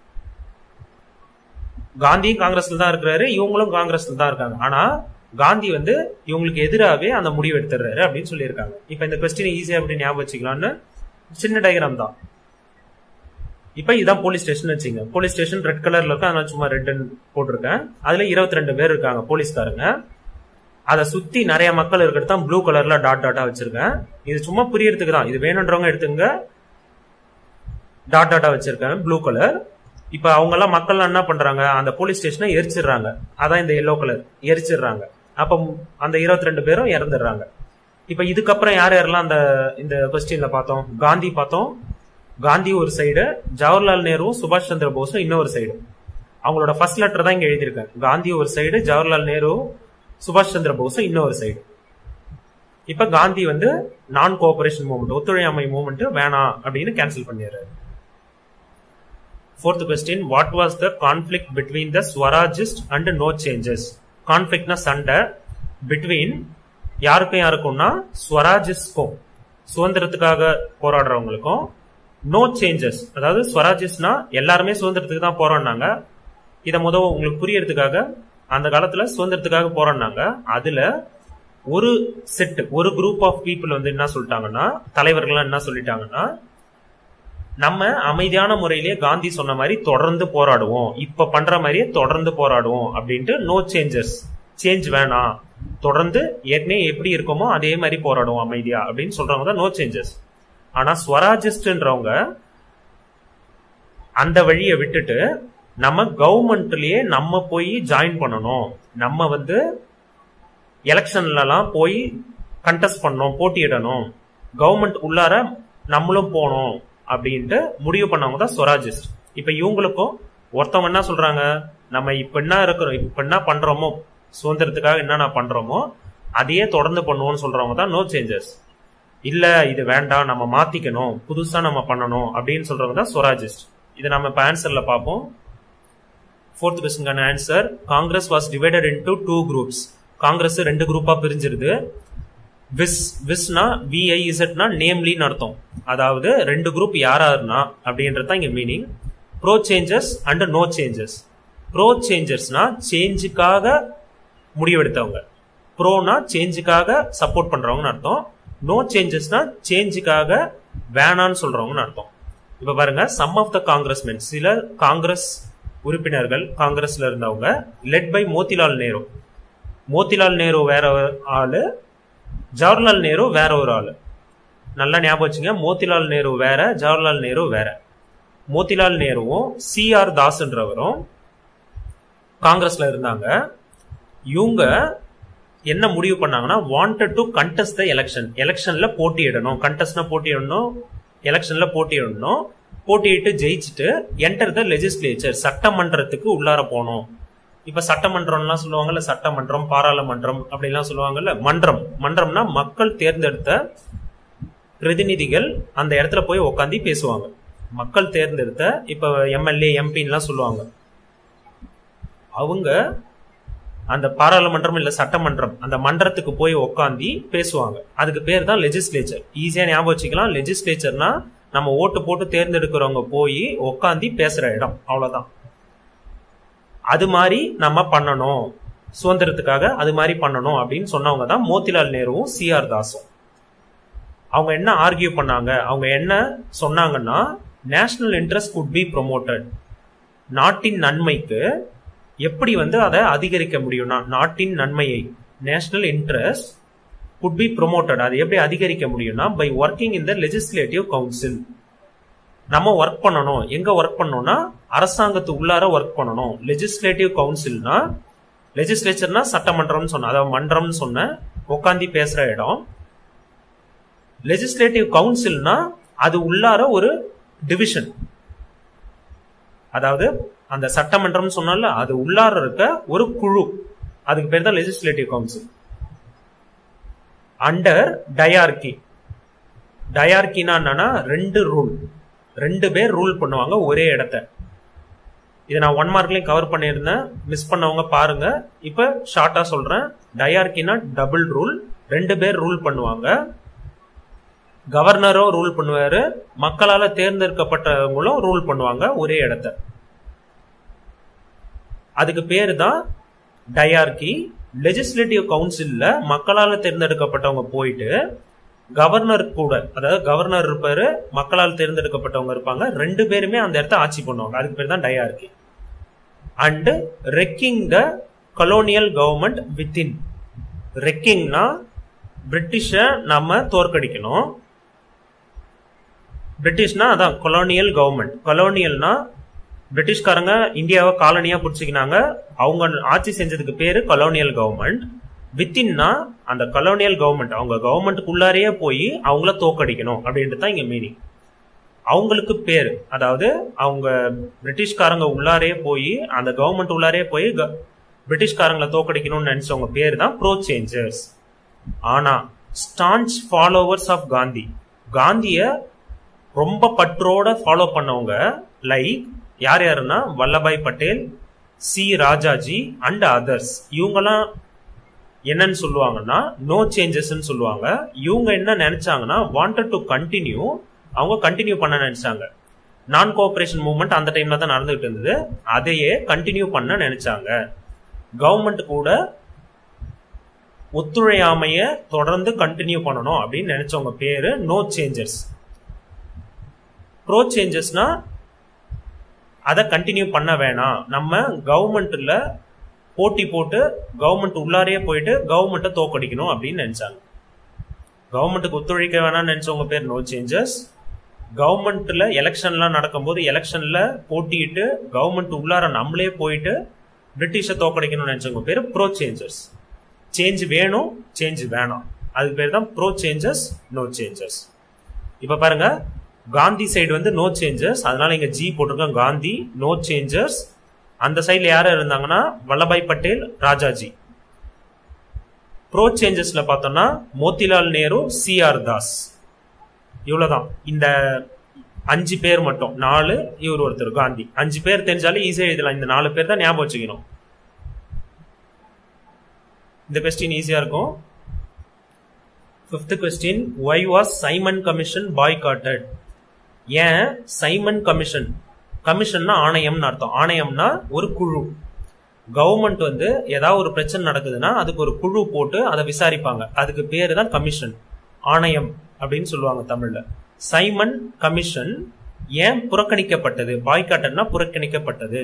காந்தியும் காங்கிரஸ்ல தான் இருக்கிறாரு இவங்களும் காங்கிரஸ்ல தான் இருக்காங்க ஆனா காந்தி வந்து இவங்களுக்கு எதிராகவே அந்த முடிவு எடுத்துறாரு அப்படின்னு சொல்லியிருக்காங்க இப்ப இந்த கொஸ்டின் ஈஸியா எப்படி ஞாபகம் வச்சுக்கலாம்னு சின்ன டயக்ராம் தான் இப்ப இதான் போலீஸ் ஸ்டேஷன் வச்சுங்க போலீஸ் ஸ்டேஷன் ரெட் கலர்ல இருக்கு அதனால சும்மா ரெட் போட்டிருக்கேன் அதுல இருபத்தி ரெண்டு பேர் இருக்காங்க போலீஸ்காரங்க அதை சுத்தி நிறைய மக்கள் இருக்கிறது தான் ப்ளூ கலர்ல டாட் டாட்டா வச்சிருக்கேன் இது சும்மா புரியறதுக்கு தான் இது வேணுன்றவங்க எடுத்துங்க டாட் டாட்டா வச்சிருக்கேன் ப்ளூ கலர் இப்ப அவங்க எல்லாம் மக்கள் என்ன பண்றாங்க அந்த போலீஸ் ஸ்டேஷனை எரிச்சிடுறாங்க அதான் இந்த எல்லோ கலர் எரிச்சிடுறாங்க அப்ப அந்த இருபத்தி ரெண்டு பேரும் இறந்துடுறாங்க இப்ப இதுக்கப்புறம் யார் யாரெல்லாம் அந்த இந்த கொஸ்டின்ல பார்த்தோம் காந்தி பார்த்தோம் காந்தி ஒரு சைடு ஜவஹர்லால் நேருவும் சுபாஷ் சந்திர போஸும் இன்னொரு சைடு அவங்களோட ஃபர்ஸ்ட் லெட்டர் தான் இங்க எழுதியிருக்கேன் காந்தி ஒரு சைடு ஜவஹர்லால் நேரு சுபாஷ் சந்திர போஸும் இன்னொரு சைடு இப்ப காந்தி வந்து நான் கோஆபரேஷன் மூவ்மெண்ட் ஒத்துழையாமை மூவ்மெண்ட் வேணாம் அப்படின்னு கேன்சல் பண்ணிடுறாரு fourth question what was the conflict between the Swarajist and no changes கான்ஃபிளிக்னா சண்டை பிட்வீன் யாருக்கும் யாருக்கும்னா ஸ்வராஜிஸ்க்கும் சுதந்திரத்துக்காக போராடுறவங்களுக்கும் நோ சேஞ்சஸ் அதாவது ஸ்வராஜிஸ்னா எல்லாருமே சுதந்திரத்துக்கு தான் போராடினாங்க இதை முதல் உங்களுக்கு புரியறதுக்காக அந்த காலத்துல சுதந்திரத்துக்காக போராடினாங்க அதுல ஒரு செட் ஒரு குரூப் ஆஃப் பீப்புள் வந்து என்ன சொல்லிட்டாங்கன்னா தலைவர்கள் என்ன சொல்லிட்டாங்கன்னா நம்ம அமைதியான முறையிலேயே காந்தி சொன்ன மாதிரி தொடர்ந்து போராடுவோம் இப்ப பண்ற மாதிரியே தொடர்ந்து போராடுவோம் அப்படின்ட்டு நோ சேஞ்சஸ் சேஞ்ச் வேணாம் தொடர்ந்து ஏற்கனவே எப்படி இருக்கோமோ அதே மாதிரி போராடுவோம் அமைதியா அப்படின்னு சொல்றவங்க தான் நோ சேஞ்சஸ் ஆனா ஸ்வராஜிஸ்ட்ன்றவங்க அந்த வழியை விட்டுட்டு நம்ம கவர்மெண்ட்லயே நம்ம போய் ஜாயின் பண்ணணும் நம்ம வந்து எலெக்ஷன்லலாம் போய் கண்டெஸ்ட் பண்ணணும் போட்டியிடணும் கவர்மெண்ட் உள்ளார நம்மளும் போனோம் அப்படின்ட்டு முடிவு பண்ணவங்க தான் ஸ்வராஜிஸ்ட் இப்ப இவங்களுக்கும் ஒருத்தவங்க என்ன சொல்றாங்க நம்ம இப்ப என்ன இருக்கிறோம் இப்ப என்ன பண்றோமோ சுதந்திரத்துக்காக என்னென்ன பண்றோமோ அதையே தொடர்ந்து பண்ணுவோம்னு சொல்றவங்க தான் நோ சேஞ்சஸ் இல்ல இது வேண்டாம் நம்ம மாத்திக்கணும் புதுசா நம்ம பண்ணணும் அப்படின்னு சொல்றவங்க தான் ஸ்வராஜிஸ்ட் இதை நம்ம இப்ப ஆன்சர்ல பார்ப்போம் ஃபோர்த் கொஸ்டின்கான answer Congress was divided into two groups Congress ரெண்டு குரூப்பா பிரிஞ்சிருது விஸ் விஸ்னா விஐ இசட்னா நேம்லின்னு அர்த்தம் அதாவது ரெண்டு குரூப் யாராருனா அப்படின்றது தான் இங்க meaning pro changes and no changes pro சேஞ்சர்ஸ்னா சேஞ்சுக்காக முடிவெடுத்தவங்க ப்ரோனா சேஞ்சுக்காக சப்போர்ட் பண்றவங்கன்னு அர்த்தம் நோ சேஞ்சஸ்னா சேஞ்சுக்காக வேணான்னு சொல்றவங்கன்னு அர்த்தம் இப்ப பாருங்க சம் ஆஃப் த காங்கிரஸ்மென் சில காங்கிரஸ் உறுப்பினர்கள் காங்கிரஸ்ல இருந்தவங்க லெட் பை மோதிலால் நேரு மோதிலால் நேரு வேற ஒரு ஆளு ஜவஹர்லால் நேரு வேற ஒரு ஆளு நல்லா ஞாபகம் வச்சுங்க மோதிலால் நேரு வேற ஜவஹர்லால் நேரு வேற மோதிலால் நேருவும் சி ஆர் தாஸ்ன்றவரும் காங்கிரஸ்ல இருந்தாங்க இவங்க என்ன முடிவு பண்ணாங்கன்னா wanted to contest the election எலெக்ஷன்ல போட்டியிடணும் கண்டெஸ்ட்னா போட்டியிடணும் எலெக்ஷன்ல போட்டியிடணும் போட்டியிட்டு ஜெயிச்சுட்டு என்டர் த லெஜிஸ்லேச்சர் சட்டமன்றத்துக்கு உள்ளார போனோம் இப்ப சட்டமன்றம்லாம் சொல்லுவாங்கல்ல சட்டமன்றம் பாராளுமன்றம் அப்படிலாம் சொல்லுவாங்கல்ல மன்றம் மன்றம்னா மக்கள் தேர்ந்தெடுத்த பிரதிநிதிகள் அந்த இடத்துல போய் உட்காந்து பேசுவாங்க மக்கள் தேர்ந்தெடுத்த இப்ப எம்எல்ஏ எம்பின்லாம் சொல்லுவாங்க அவங்க அந்த பாராளுமன்றம் இல்ல சட்டமன்றம் அந்த மன்றத்துக்கு போய் உட்காந்து பேசுவாங்க அதுக்கு பேர் தான் லெஜிஸ்லேச்சர் ஈஸியா ஞாபகம் வச்சுக்கலாம் லெஜிஸ்லேச்சர்னா நம்ம ஓட்டு போட்டு தேர்ந்தெடுக்கிறவங்க போய் உட்காந்து பேசுற இடம் அவ்வளவுதான் அது மாதிரி நம்ம பண்ணணும் சுதந்திரத்துக்காக அது மாதிரி பண்ணணும் அப்படின்னு சொன்னவங்க தான் மோதிலால் நேருவும் சி ஆர் தாஸும் அவங்க என்ன ஆர்கியூ பண்ணாங்க அவங்க என்ன சொன்னாங்கன்னா national interest could be promoted நாட்டின் நன்மைக்கு எப்படி வந்து அதை அதிகரிக்க முடியும்னா நாட்டின் நன்மையை national interest could be promoted அது எப்படி அதிகரிக்க முடியும்னா by working in the legislative council நம்ம ஒர்க் பண்ணணும் எங்க ஒர்க் பண்ணணும்னா அரசாங்கத்து உள்ளார ஒர்க் பண்ணணும் லெஜிஸ்லேட்டிவ் கவுன்சில்னா லெஜிஸ்லேச்சர்னா சட்டமன்றம்னு சொன்ன அதாவது மன்றம்னு சொன்ன உட்காந்து பேசுற இடம் லெஜிஸ்லேட்டிவ் கவுன்சில்னா அது உள்ளார ஒரு டிவிஷன் அதாவது அந்த சட்டமன்றம் சொன்னால அது உள்ளார இருக்க ஒரு குழு அதுக்கு பேர் தான் லெஜிஸ்லேட்டிவ் கவுன்சில் அண்டர் டயார்கி டயார்கினா என்னன்னா ரெண்டு ரூல் ரெண்டு பேர் ரூல் பண்ணுவாங்க ஒரே இடத்த இதை நான் ஒன் மார்க்லயும் கவர் பண்ணியிருந்தேன் மிஸ் பண்ணவங்க பாருங்க இப்ப ஷார்ட்டா சொல்றேன் டயார்கினா டபுள் ரூல் ரெண்டு பேர் ரூல் பண்ணுவாங்க கவர்னரும் ரூல் பண்ணுவாரு மக்களால தேர்ந்தெடுக்கப்பட்டவங்களும் ரூல் பண்ணுவாங்க ஒரே இடத்த அதுக்கு பேரு தான் டயார்கி லெஜிஸ்லேட்டிவ் கவுன்சில்ல மக்களால தேர்ந்தெடுக்கப்பட்டவங்க போயிட்டு கவர்னர் கூட அதாவது கவர்னர் இருப்பாரு மக்களால் தேர்ந்தெடுக்கப்பட்டவங்க இருப்பாங்க ரெண்டு பேருமே அந்த இடத்த ஆட்சி பண்ணுவாங்க அதுக்கு பேர் தான் dyarchy and wrecking the colonial government within ரெக்கிங்னா பிரிட்டிஷ நம்ம தோற்கடிக்கணும் பிரிட்டிஷ்னா அதான் கொலோனியல் கவர்மெண்ட் கொலோனியல்னா பிரிட்டிஷ்காரங்க இந்தியாவை காலனியா பிடிச்சிக்கினாங்க அவங்க ஆட்சி செஞ்சதுக்கு பேரு கொலோனியல் கவர்மெண்ட் வித்தின்னா அந்த கொலோனியல் கவர்மெண்ட் அவங்க கவர்மெண்ட்டுக்குள்ளாரையே போய் அவங்கள தோக்கடிக்கணும் அப்படின்ட்டு தான் இங்க மீனிங் அவங்களுக்கு பேர் அதாவது அவங்க பிரிட்டிஷ்காரங்க உள்ளாரே போய் அந்த கவர்மெண்ட் உள்ளாரே போய் க- பிரிட்டிஷ்காரங்களை தோக்கடிக்கணும்னு நினைச்சவங்க பேர் தான் ப்ரோ சேஞ்சர்ஸ் ஆனா ஸ்டான்ச் ஃபாலோவர்ஸ் ஆஃப் காந்தி காந்திய ரொம்ப பற்றோட ஃபாலோ பண்ணவங்க லைக் யார் யாருன்னா Vallabhbhai Patel C Rajaji and others இவங்கெல்லாம் என்னன்னு சொல்லுவாங்கன்னா நோ சேஞ்சஸ்ன்னு சொல்லுவாங்க இவங்க என்ன நினைச்சாங்கன்னா வாண்டட் டு கண்டினியூ அவங்க கண்டினியூ பண்ண நினைச்சாங்க நான் கோஆபரேஷன் மூவ்மெண்ட் அந்த டைம்ல தான் நடந்துகிட்டு இருந்தது அதையே கண்டினியூ பண்ண நினைச்சாங்க கவர்மெண்ட் கூட ஒத்துழையாமைய தொடர்ந்து கண்டினியூ பண்ணணும் அப்படின்னு நினைச்சவங்க பேரு நோ சேஞ்சர்ஸ் ப்ரோ சேஞ்சஸ்னா அதை கண்டினியூ பண்ண வேணாம் நம்ம கவர்மெண்ட்ல போட்டி போட்டு கவர்மெண்ட் உள்ளாரையே போயிட்டு கவர்மெண்ட்டை தோக்கடிக்கணும் அப்படின்னு நினைச்சாங்க கவர்மெண்ட்டுக்கு ஒத்துழைக்க வேணாம்னு நினைச்சவங்க பேர் நோ சேஞ்சஸ் கவர்மெண்ட்ல எலெக்ஷன்லாம் நடக்கும்போது எலெக்ஷன்ல போட்டியிட்டு கவர்மெண்ட் உள்ளார நம்மளே போயிட்டு பிரிட்டிஷை தோக்கடிக்கணும்னு நினைச்சவங்க பேர் ப்ரோ சேஞ்சர்ஸ் சேஞ்ச் வேணும் சேஞ்ச் வேணாம் அதுக்கு பேர் தான் ப்ரோ சேஞ்சஸ் நோ சேஞ்சஸ் இப்ப பாருங்க காந்தி சைடு வந்து நோ சேஞ்சஸ் அதனால இங்க ஜி போட்டிருக்கோம் காந்தி நோ சேஞ்சஸ் அந்த சைடுல யார் இருந்தாங்கன்னா வல்லபாய் பட்டேல் ராஜாஜி ப்ரோ சேஞ்சஸ்ல பார்த்தோம்னா மோத்திலால் நேரு சி ஆர் தாஸ் இவ்வளவுதான் இந்த அஞ்சு பேர் மட்டும் நாலு இவர் ஒருத்தர் காந்தி அஞ்சு பேர் தெரிஞ்சாலே ஈஸியா எழுதலாம் இந்த நாலு பேர் தான் ஞாபகம் வச்சுக்கணும் இந்த கொஸ்டின் ஈஸியா இருக்கும் fifth question why was Simon commission boycotted ஏன் சைமன் கமிஷன் கமிஷன்னா ஆணையம்னு அர்த்தம் ஆணையம்னா ஒரு குழு கவர்மெண்ட் வந்து ஏதாவது ஒரு பிரச்சனை நடக்குதுன்னா அதுக்கு ஒரு குழு போட்டு அதை விசாரிப்பாங்க அதுக்கு பேரு தான் கமிஷன் ஆணையம் அப்படின்னு சொல்லுவாங்க தமிழ்ல சைமன் கமிஷன் ஏன் புறக்கணிக்கப்பட்டது பாய்காட்டட்னா புறக்கணிக்கப்பட்டது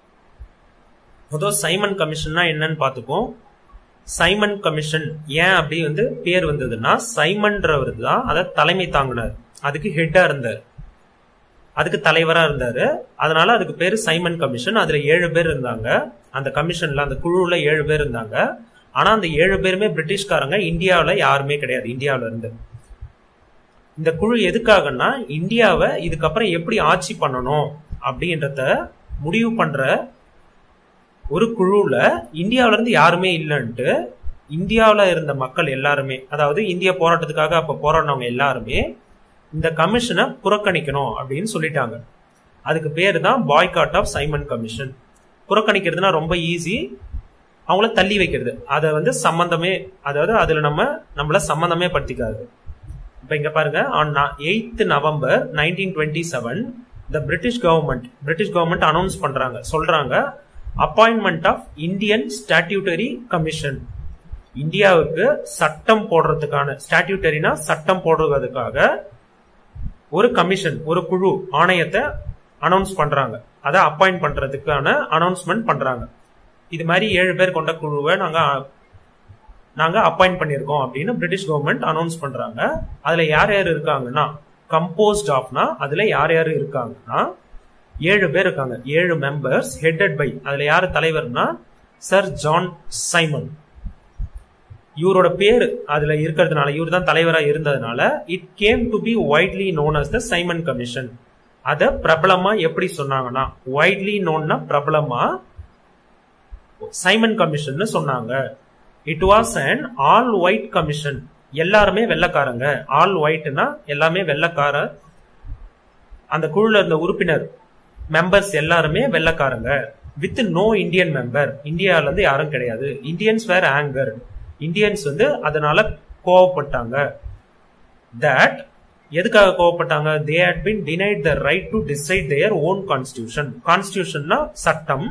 முதல் சைமன் கமிஷன்னா என்னன்னு பார்த்துப்போம் சைமன் கமிஷன் ஏன் அப்படி வந்து பேர் வந்ததுன்னா சைமன்றவர் தான் அதை தலைமை தாங்கினார் அதுக்கு ஹெட்டா இருந்தார் அதுக்கு தலைவரா இருந்தாரு அதனால அதுக்கு பேரு சைமன் கமிஷன் அதுல ஏழு பேர் இருந்தாங்க அந்த கமிஷன்ல அந்த குழுவுல ஏழு பேர் இருந்தாங்க ஆனா அந்த ஏழு பேருமே பிரிட்டிஷ்காரங்க இந்தியாவுல யாருமே கிடையாது இந்தியாவுல இருந்து இந்த குழு எதுக்காகன்னா இந்தியாவை இதுக்கப்புறம் எப்படி ஆட்சி பண்ணணும் அப்படின்றத முடிவு பண்ற ஒரு குழுல இந்தியாவில இருந்து யாருமே இல்லைன்ட்டு இந்தியாவுல இருந்த மக்கள் எல்லாருமே அதாவது இந்திய போராட்டத்துக்காக அப்ப போராடினவங்க எல்லாருமே இந்த கமிஷனை புறக்கணிக்கணும் அப்படின்னு சொல்லிட்டாங்க அதுக்கு பேர் தான் பாய்காட் ஆஃப் சைமன் கமிஷன் புறக்கணிக்கிறதுனா ரொம்ப ஈஸி அவங்கள தள்ளி வைக்கிறது அதை வந்து சம்பந்தமே அதாவது அதுல நம்ம நம்மள சம்பந்தமே படுத்திக்காது இப்ப இங்க பாருங்க on eighth November nineteen twenty seven the British government British government announce பண்றாங்க சொல்றாங்க appointment of Indian statutory commission இந்தியாவுக்கு சட்டம் போடுறதுக்கான ஸ்டாட்யூட்டரினா சட்டம் போடுறதுக்காக ஒரு கமிஷன் ஒரு குழு ஆணையத்தை அனௌன்ஸ் பண்றாங்க அதை அப்பாயிண்ட் பண்றதுக்கான அனௌன்ஸ்மெண்ட் பண்றாங்க இது மாதிரி ஏழு பேர் கொண்ட குழுவை நாங்க நாங்க அப்பாயிண்ட் பண்ணியிருக்கோம் அப்படின்னு பிரிட்டிஷ் கவர்மெண்ட் அனௌன்ஸ் பண்றாங்க அதுல யார் யார் இருக்காங்கன்னா கம்போஸ்ட் ஆஃப்னா அதுல யார் யார் இருக்காங்கன்னா ஏழு பேர் இருக்காங்க ஏழு மெம்பர்ஸ் ஹெட்டட் பை அதுல யாரு தலைவர்னா சர் ஜான் சைமன் இவரோட பேர் அதுல இருக்கிறதுனால இவர் தான் தலைவரா இருந்ததுனால it came to be widely known as the Simon commission அத பிரபலமா எப்படி சொன்னாங்கன்னா வைட்லி நோன்னா பிரபலமா சைமன் கமிஷன் சொன்னாங்க it was an all white commission எல்லாருமே வெள்ளக்காரங்க ஆல் ஒயிட்னா எல்லாமே வெள்ளக்கார அந்த குழுல இருந்த உறுப்பினர் மெம்பர்ஸ் எல்லாருமே வெள்ளக்காரங்க வித் நோ இந்தியன் மெம்பர் இந்தியால இருந்து யாரும் கிடையாது இந்தியன்ஸ் வேர் ஆங்கர் இந்தியன்ஸ் வந்து அதனால கோவப்பட்டாங்க தட் எதுக்காக கோவப்பட்டாங்க they had been denied the right to decide their own constitution கான்ஸ்டியூஷன்னா சட்டம்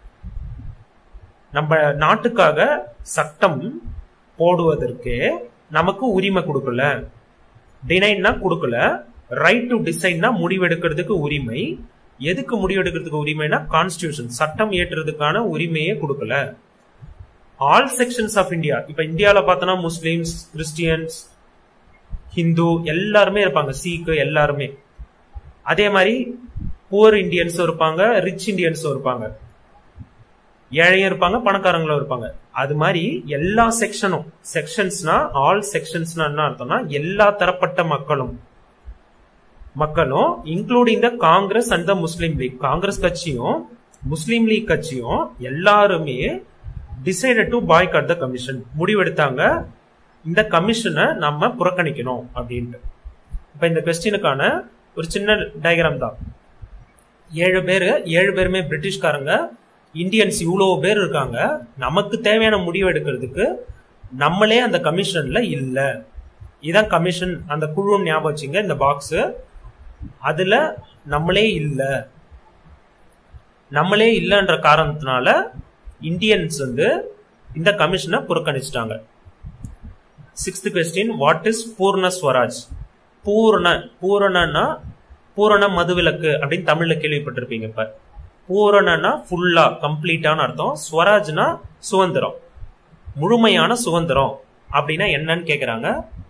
நம்ம நாட்டுக்காக சட்டம் போடுவதற்கு நமக்கு உரிமை கொடுக்கல டினைன்னா கொடுக்கல ரைட் டு டிசைன்னா முடிவெடுக்கிறதுக்கு உரிமை எதுக்கு முடிவெடுக்கிறதுக்கு உரிமைனா கான்ஸ்டியூஷன் சட்டம் ஏற்றுறதுக்கான உரிமையே கொடுக்கல ஆல் செக்ஷன்ஸ் ஆஃப் இந்தியா இப்ப இந்தியாவில பார்த்தோம்னா முஸ்லிம்ஸ் கிறிஸ்டியன்ஸ் ஹிந்து எல்லாருமே இருப்பாங்க சீக்கு எல்லாருமே அதே மாதிரி புவர் இந்தியன்ஸும் இருப்பாங்க ரிச் இந்தியன்ஸும் இருப்பாங்க ஏழையும் இருப்பாங்க பணக்காரங்களும் இருப்பாங்க அது மாதிரி எல்லா செக்ஷனும் செக்ஷன்ஸ்னா ஆல் செக்ஷன்ஸ்னா என்ன அர்த்தம்னா எல்லா தரப்பட்ட மக்களும் மக்களும் including the Congress and the Muslim League Congress கட்சியும் முஸ்லீம் லீக் கட்சியும் எல்லாருமே decided to boycott the commission முடிவெடுத்தாங்க இந்த கமிஷனை நம்ம புறக்கணிக்கணும் அப்படின்ட்டு இப்ப இந்த கொஸ்டினுக்கான ஒரு சின்ன டயக்ராம் தான் ஏழு பேர் ஏழு பேருமே பிரிட்டிஷ்காரங்க இந்தியன்ஸ் இவ்வளோ பேர் இருக்காங்க நமக்கு தேவையான முடிவு எடுக்கிறதுக்கு நம்மளே அந்த கமிஷன்ல இல்ல இதான் கமிஷன் அந்த குழு ஞாபகம் வச்சுங்க இந்த பாக்ஸ் அதுல நம்மளே இல்ல நம்மளே இல்லைன்ற காரணத்தினால இந்தியன்ஸ் வந்து இந்த கமிஷனை புறக்கணிச்சிட்டாங்க sixth question what is Purna Swaraj பூர்ண பூரணனா பூரண மதுவிலக்கு அப்படின்னு தமிழ்ல கேள்விப்பட்டிருப்பீங்க இப்ப பூரணனா ஃபுல்லா கம்ப்ளீட்டான அர்த்தம் ஸ்வராஜ்னா சுதந்திரம் முழுமையான சுதந்திரம் அப்படின்னா என்னன்னு கேக்குறாங்க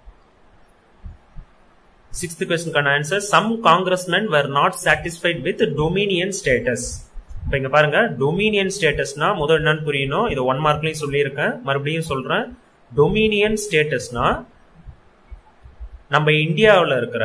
சிக்ஸ்த் கொஸ்டினுக்கான answer some congressmen were not satisfied with dominion status இப்ப இங்க பாருங்க டொமினியன் ஸ்டேட்டஸ்னா முதல் என்னன்னு புரியணும் இது ஒன் மார்க்லயும் சொல்லியிருக்கேன் மறுபடியும் சொல்றேன் டொமினியன் ஸ்டேட்டஸ்னா நம்ம இந்தியாவில் இருக்கிற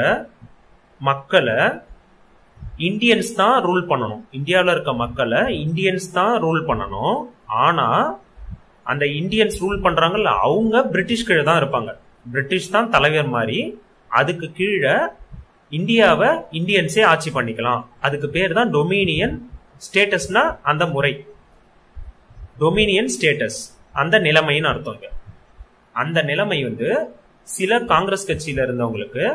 மக்களை இந்தியன்ஸ் தான் ரூல் பண்ணணும் இந்தியாவில் இருக்க மக்களை இந்தியன்ஸ் தான் ரூல் பண்ணணும் ஆனா அந்த இந்தியன்ஸ் ரூல் பண்றாங்கல்ல அவங்க பிரிட்டிஷ் கீழே தான் இருப்பாங்க பிரிட்டிஷ் தான் தலைவர் மாதிரி அதுக்கு கீழே இந்தியாவை இந்தியன்ஸே ஆட்சி பண்ணிக்கலாம் அதுக்கு பேர் தான் டொமினியன் ஸ்டேட்டஸ்னா அந்த முறை டொமினியன் ஸ்டேட்டஸ் அந்த நிலைமைன்னு அர்த்தம் இங்க அந்த நிலைமை வந்து சில காங்கிரஸ் கட்சியில இருந்தவங்களுக்கு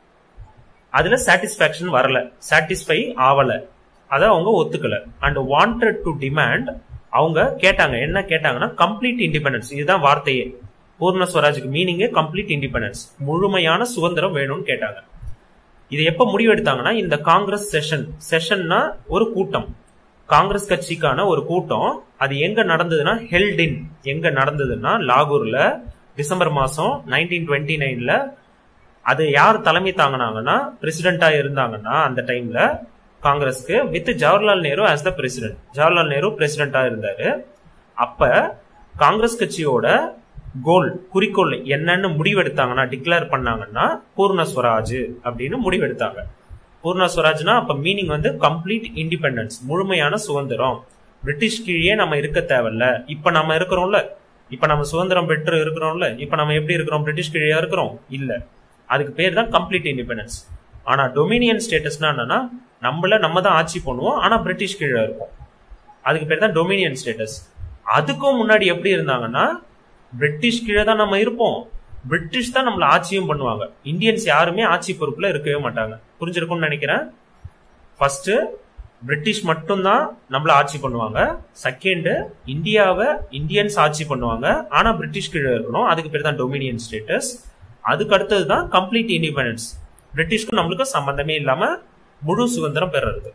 அதுல சாட்டிஸ்பாக்சன் வரல சாட்டிஸ்ஃபை ஆவல அதை அவங்க ஒத்துக்கல அண்ட் வாண்டட் டு டிமாண்ட் அவங்க கேட்டாங்க என்ன கேட்டாங்கன்னா கம்ப்ளீட் இண்டிபெண்டன்ஸ் இதுதான் வார்த்தையே பூர்ண ஸ்வராஜுக்கு மீனிங்கே கம்ப்ளீட் இண்டிபெண்டன்ஸ் முழுமையான சுதந்திரம் வேணும்னு கேட்டாங்க இது எப்ப முடிவெடுத்தாங்கன்னா இந்த காங்கிரஸ் செஷன் செஷன்னா ஒரு கூட்டம் காங்கிரஸ் கட்சிக்கான ஒரு கூட்டம் அது எங்க நடந்ததுன்னா ஹெல்டின் எங்க நடந்ததுன்னா லாகூர்ல டிசம்பர் மாசம் நைன்டீன் டுவெண்ட்டி நைன்ல அது யார் தலைமை தாங்கினாங்கன்னா பிரசிடென்டா இருந்தாங்கன்னா அந்த டைம்ல காங்கிரஸ்க்கு with Jawaharlal Nehru as the president Jawaharlal Nehru பிரசிடென்டா இருந்தாரு அப்ப காங்கிரஸ் கட்சியோட கோல் குறிக்கோள் என்னன்னு முடிவெடுத்தாங்கன்னா டிக்ளேர் பண்ணாங்கன்னா பூர்ண ஸ்வராஜ் அப்படின்னு முடிவெடுத்தாங்க பூர்ண ஸ்வராஜ்னா அப்ப மீனிங் வந்து கம்ப்ளீட் இண்டிபெண்டன்ஸ் முழுமையான சுதந்திரம் பிரிட்டிஷ் கீழே நம்ம இருக்க தேவையில்ல இப்ப நம்ம இருக்கிறோம்ல இப்ப நம்ம சுதந்திரம் பெற்று இருக்கிறோம்ல இப்ப நம்ம எப்படி இருக்கிறோம் பிரிட்டிஷ் கீழே இருக்கிறோம் இல்ல அதுக்கு பேர் தான் கம்ப்ளீட் இண்டிபெண்டன்ஸ் ஆனா டொமினியன் ஸ்டேட்டஸ்னா என்னன்னா நம்மள நம்ம தான் ஆட்சி பண்ணுவோம் ஆனா பிரிட்டிஷ் கீழே இருக்கும் அதுக்கு பேர் தான் டொமினியன் ஸ்டேட்டஸ் அதுக்கும் முன்னாடி எப்படி இருந்தாங்கன்னா பிரிட்டிஷ் கீழே தான் நம்ம இருப்போம் பிரிட்டிஷ் தான் நம்மள ஆட்சியும் பண்ணுவாங்க இந்தியன்ஸ் யாருமே ஆட்சி பொறுப்புல இருக்கவே மாட்டாங்க புரிஞ்சிருக்கும்னு நினைக்கிறேன் ஃபர்ஸ்ட் பிரிட்டிஷ் மட்டும்தான் நம்மள ஆட்சி பண்ணுவாங்க செகண்ட் இந்தியாவை இந்தியன்ஸ் ஆட்சி பண்ணுவாங்க ஆனா பிரிட்டிஷ் கீழே இருக்கணும் அதுக்கு பேர் தான் டொமினியன் ஸ்டேட்டஸ் அதுக்கு அடுத்தது தான் கம்ப்ளீட் இண்டிபெண்டன்ஸ் பிரிட்டிஷ்க்கும் நம்மளுக்கு சம்பந்தமே இல்லாம முழு சுதந்திரம் பெறுறது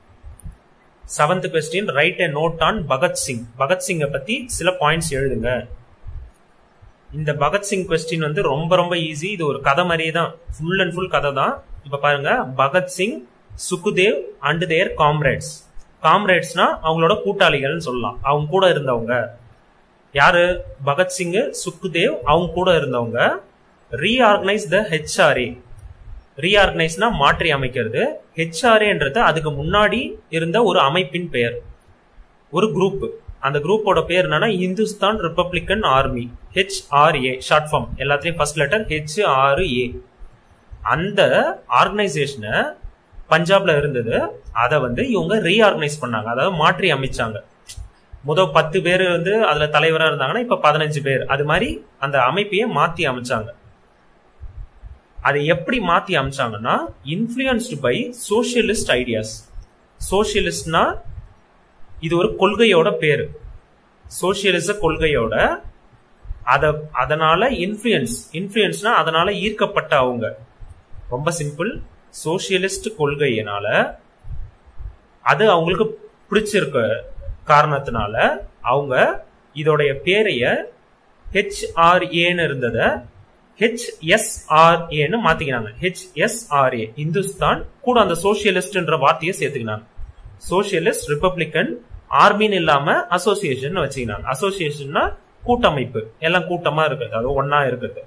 seventh question right a note on Bhagat Singh பகத்சிங்கை பத்தி சில பாயிண்ட்ஸ் எழுதுங்க இந்த பகத்சிங் கொஸ்டின் வந்து ரொம்ப ரொம்ப ஈஸி இது ஒரு கதை மாதிரியே தான் ஃபுல் அண்ட் ஃபுல் கதை தான் இப்ப பாருங்க பகத்சிங் சுகுதேவ் அண்ட் தேர் காம்ரேட்ஸ் காம்ரேட்ஸ்னா அவங்களோட கூட்டாளிகள்னு சொல்லலாம் அவங்க கூட இருந்தவங்க யாரு பகத்சிங் சுக்குதேவ் அவங்க கூட இருந்தவங்க ரீஆர்கனைஸ் த ஹெச்ஆர்ஏ ரீஆர்கனைஸ்னா மாற்றி அமைக்கிறது ஹெச்ஆர்ஏன்றது அதுக்கு முன்னாடி இருந்த ஒரு அமைப்பின் பெயர் ஒரு குரூப் அந்த குரூப்போட பேர் என்னன்னா Hindustan republican army HRA short form எல்லாத்துலயும் ஃபர்ஸ்ட் லெட்டர் ஹெச்ஆர்ஏ அந்த ஆர்கனைசேஷனை பஞ்சாப்ல இருந்தது அதை வந்து இவங்க ரீஆர்கனைஸ் பண்ணாங்க அதாவது மாற்றி அமைச்சாங்க முதல் பத்து பேர் வந்து அதுல தலைவரா இருந்தாங்கன்னா இப்ப பதினஞ்சு பேர் அது மாதிரி அந்த அமைப்பையே மாத்தி அமைச்சாங்க அதை எப்படி மாத்தி அமைச்சாங்கன்னா இன்ஃபுளுன்ஸ்டு பை சோசியலிஸ்ட் ஐடியாஸ் சோசியலிஸ்ட்னா இது ஒரு கொள்கையோட பேரு சோசியலிச கொள்கையோட அத அதனால இன்ஃபுளுன்ஸ் இன்ஃபுளுன்ஸ்னா அதனால ஈர்க்கப்பட்ட அவங்க ரொம்ப சிம்பிள் சோசியலிஸ்ட் கொள்கையினால அது அவங்களுக்கு பிடிச்சிருக்க காரணத்தினால அவங்க இதோடைய பேரைய ஹெச்ஆர்ஏன்னு இருந்தத ஹெச்எஸ்ஆர்ஏன்னு மாத்திக்கினாங்க ஹெச்எஸ்ஆர்ஏ இந்துஸ்தான் கூட அந்த சோசியலிஸ்ட்ன்ற வார்த்தையை சேர்த்துக்கினாங்க சோசியலிஸ்ட் ரிப்பப்ளிக்கன் ஆர்மின்னு இல்லாம அசோசியேஷன் வச்சுக்கினாங்க அசோசியேஷன்னா கூட்டமைப்பு எல்லாம் கூட்டமா இருக்குது அது ஒன்னா இருக்குது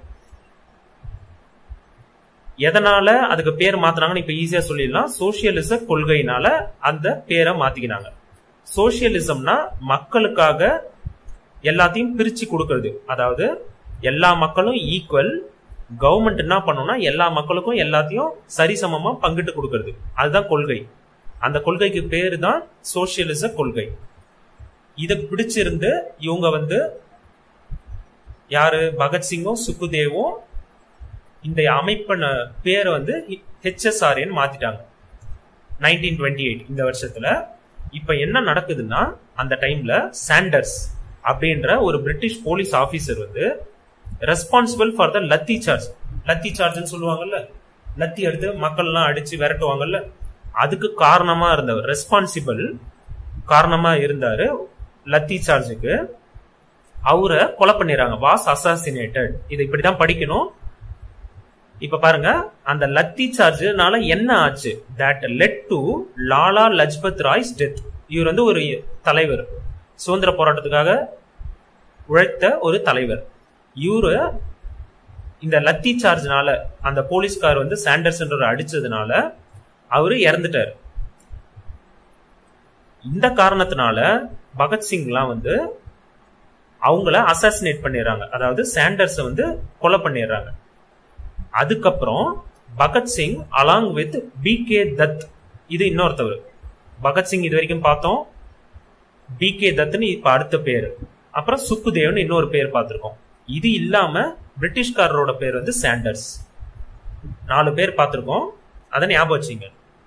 எதனால அதுக்கு பேர் மாத்தினாங்கன்னு இப்ப ஈஸியா சொல்லிடலாம் சோசியலிச கொள்கையினால அந்த பேரை மாத்திக்கினாங்க சோசியலிசம்னா மக்களுக்காக எல்லாத்தையும் பிரிச்சு கொடுக்கறது அதாவது எல்லா மக்களும் ஈக்குவல் கவர்மெண்ட் என்ன பண்ணும்னா எல்லா மக்களுக்கும் எல்லாத்தையும் சரிசமமா பங்கிட்டு கொடுக்கறது அதுதான் கொள்கை அந்த கொள்கைக்கு பேரு தான் சோசியலிச கொள்கை இத பிடிச்சிருந்து இவங்க வந்து யாரு பகத்சிங்கும் சுக்குதேவும் இந்த அமைப்பின பேரை வந்து ஹெச்எஸ்ஆர்ஏன்னு மாத்திட்டாங்க நைன்டீன் டுவெண்ட்டி எயிட் இந்த வருஷத்துல இப்ப என்ன நடக்குதுன்னா அந்த டைம்ல சாண்டர்ஸ் அப்படின்ற ஒரு பிரிட்டிஷ் போலீஸ் ஆபீசர் வந்து responsible for the lathi charge lathi சார்ஜ்னு சொல்லுவாங்கல்ல லத்தி எடுத்து மக்கள்லாம் அடிச்சு விரட்டுவாங்கல்ல அதுக்கு காரணமா இருந்தவர் ரெஸ்பான்சிபிள் காரணமா இருந்தாரு லத்தி சார்ஜுக்கு அவரை கொலை பண்ணிடுறாங்க வாஸ் அசாசினேட்டட் இதை இப்படிதான் படிக்கணும் இப்ப பாருங்க அந்த லத்தி சார்ஜ்னால என்ன ஆச்சு that led to Lala Lajpat Rai's death இவர் வந்து ஒரு தலைவர் சுதந்திர போராட்டத்துக்காக உழைத்த ஒரு தலைவர் இவரு இந்த லத்தி சார்ஜ்னால அந்த போலீஸ்கார் வந்து சாண்டர்ஸ் அடிச்சதுனால அவரு இறந்துட்டார் இந்த காரணத்தினால பகத்சிங்லாம் வந்து அவங்கள அசாசினேட் பண்ணிடுறாங்க அதாவது சாண்டர்ஸை வந்து கொலை பண்ணிடுறாங்க அதுக்கப்புறம் Bhagat Singh along with B K தத் இது இன்னொருத்தவர் பகத்சிங் இது வரைக்கும் பார்த்தோம் பி கே தத்னு இப்ப அடுத்த பேர் அப்புறம் சுக்குதேவ்னு இன்னொரு பேர் பார்த்திருக்கோம் இது இல்லாம பிரிட்டிஷ்காரரோட பேர் வந்து சாண்டர்ஸ் நாலு பேர் பார்த்திருக்கோம் அதை ஞாபகம் வச்சுங்க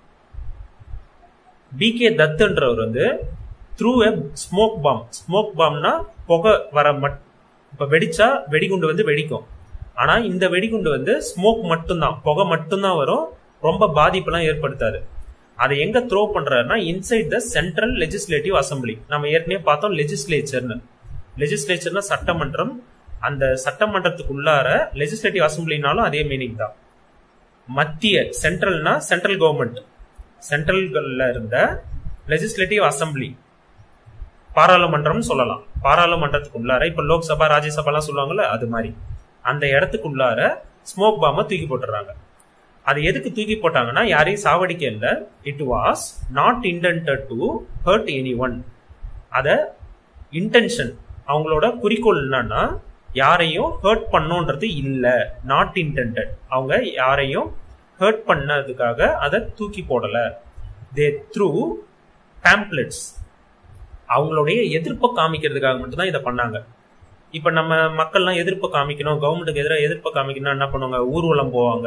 பி கே தத்துன்றவர் வந்து threw a smoke bomb smoke பாம்னா புகை வர மட் இப்ப வெடிச்சா வெடிகுண்டு வந்து வெடிக்கும் ஆனா இந்த வெடிகுண்டு வந்து ஸ்மோக் மட்டும்தான் புகை மட்டும்தான் வரும் ரொம்ப பாதிப்பெல்லாம் ஏற்படுத்தாது அதை எங்க த்ரோ பண்றாருன்னா inside the central legislative assembly நம்ம ஏற்கனவே பார்த்தோம் லெஜிஸ்லேச்சர்னு லெஜிஸ்லேச்சர்னா சட்டமன்றம் அந்த சட்டமன்றத்துக்குள்ளார லெஜிஸ்லேட்டிவ் அசம்பிளினாலும் அதே மீனிங் தான் மத்திய சென்ட்ரல்னா சென்ட்ரல் கவர்மெண்ட் சென்ட்ரல்ல இருந்த லெஜிஸ்லேட்டிவ் அசம்பிளி பாராளுமன்றம் சொல்லலாம் பாராளுமன்றத்துக்கு உள்ளார இப்ப லோக்சபா ராஜ்யசபாலாம் சொல்லுவாங்கல்ல அது மாதிரி அந்த இடத்துக்குள்ளார ஸ்மோக் பாம்பை தூக்கி போட்டுறாங்க அது எதுக்கு தூக்கி போட்டாங்கன்னா யாரையும் சாவடிக்க இல்ல it was not intended to hurt any one அத இன்டென்ஷன் அவங்களோட குறிக்கோள் என்னன்னா யாரையும் ஹர்ட் பண்ணுன்றது இல்ல நாட் இன்டென்டட் அவங்க யாரையும் ஹர்ட் பண்ணதுக்காக அதை தூக்கி போடல தே த்ரூ பேம்ப்ளெட்ஸ் அவங்களுடைய எதிர்ப்பை காமிக்கிறதுக்காக மட்டும்தான் இதை பண்ணாங்க இப்ப நம்ம மக்கள்லாம் எதிர்ப்பை காமிக்கணும் கவர்மெண்ட்டுக்கு எதிராக எதிர்ப்பை காமிக்கணும் என்ன பண்ணுவாங்க ஊர்வலம் போவாங்க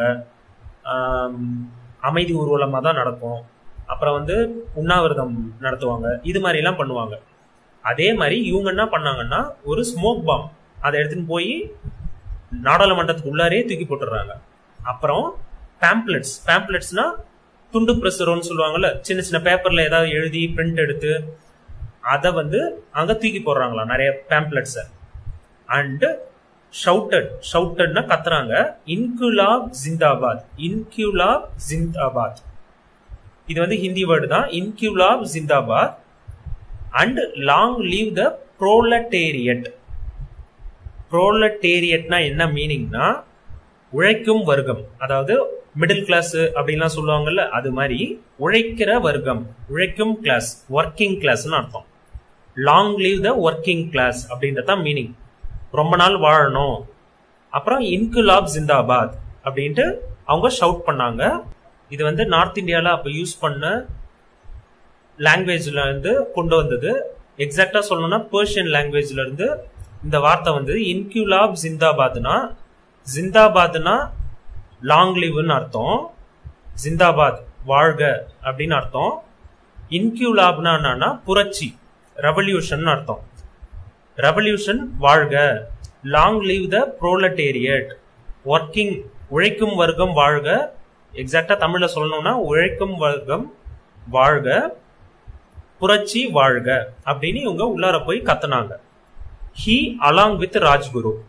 அமைதி ஊர்வலமா தான் நடக்கும் அப்புறம் வந்து உண்ணாவிரதம் நடத்துவாங்க இது மாதிரி எல்லாம் பண்ணுவாங்க அதே மாதிரி இவங்க என்ன பண்ணாங்கன்னா ஒரு ஸ்மோக் பாம் அதை எடுத்துன்னு போய் நாடாளுமன்றத்துக்கு உள்ளாரே தூக்கி போட்டுடுறாங்க அப்புறம் பேம்ப்ளெட்ஸ் பேம்ப்ளெட்ஸ்னா துண்டு பிரசுரம்னு சொல்லுவாங்கல்ல சின்ன சின்ன பேப்பர்ல ஏதாவது எழுதி பிரிண்ட் எடுத்து அதை வந்து அங்க தூக்கி போடுறாங்களா நிறைய பேம்ப்ளெட்ஸை அண்ட் ஷவுட்டட் ஷவுட்டட்னா கத்துறாங்க இன்குலாப் ஜிந்தாபாத் இன்குலாப் ஜிந்தாபாத் இது வந்து ஹிந்தி வேர்டு தான் Inquilab Zindabad and long live the proletariat ப்ரோலட்டேரியட்னா என்ன மீனிங்னா உழைக்கும் வர்க்கம் அதாவது மிடில் கிளாஸ் அப்படின்லாம் சொல்லுவாங்கல்ல அது மாதிரி உழைக்கிற வர்க்கம் உழைக்கும் கிளாஸ் ஒர்க்கிங் கிளாஸ்னு அர்த்தம் long live the working class அப்படின்றதான் மீனிங் ரொம்ப நாள் வாழணும் அப்புறம் இன்குலாப் ஜிந்தாபாத் அப்படின்ட்டு அவங்க ஷவுட் பண்ணாங்க இது வந்து நார்த் இந்தியாவில் அப்போ யூஸ் பண்ண லாங்குவேஜ்ல இருந்து கொண்டு வந்தது எக்ஸாக்டா சொல்லணும்னா பெர்ஷியன் லாங்குவேஜ்ல இருந்து இந்த வார்த்தை வந்தது இன்குலாப் ஜிந்தாபாத்னா ஜிந்தாபாத்னா லாங் லிவ்னு அர்த்தம் ஜிந்தாபாத் வாழ்க அப்படின்னு அர்த்தம் இன்கியூலாப்னா என்னன்னா புரட்சி ரெவல்யூஷன் அர்த்தம் ரெவல்யூஷன் வாழ்க long live the proletariat working உழைக்கும் வர்க்கம் வாழ்க எக்ஸாக்டா தமிழ்ல சொல்லணும்னா உழைக்கும் வர்க்கம் வாழ்க புரட்சி வாழ்க அப்படின்னு இவங்க உள்ளார போய் கத்துனாங்க he along with Rajguru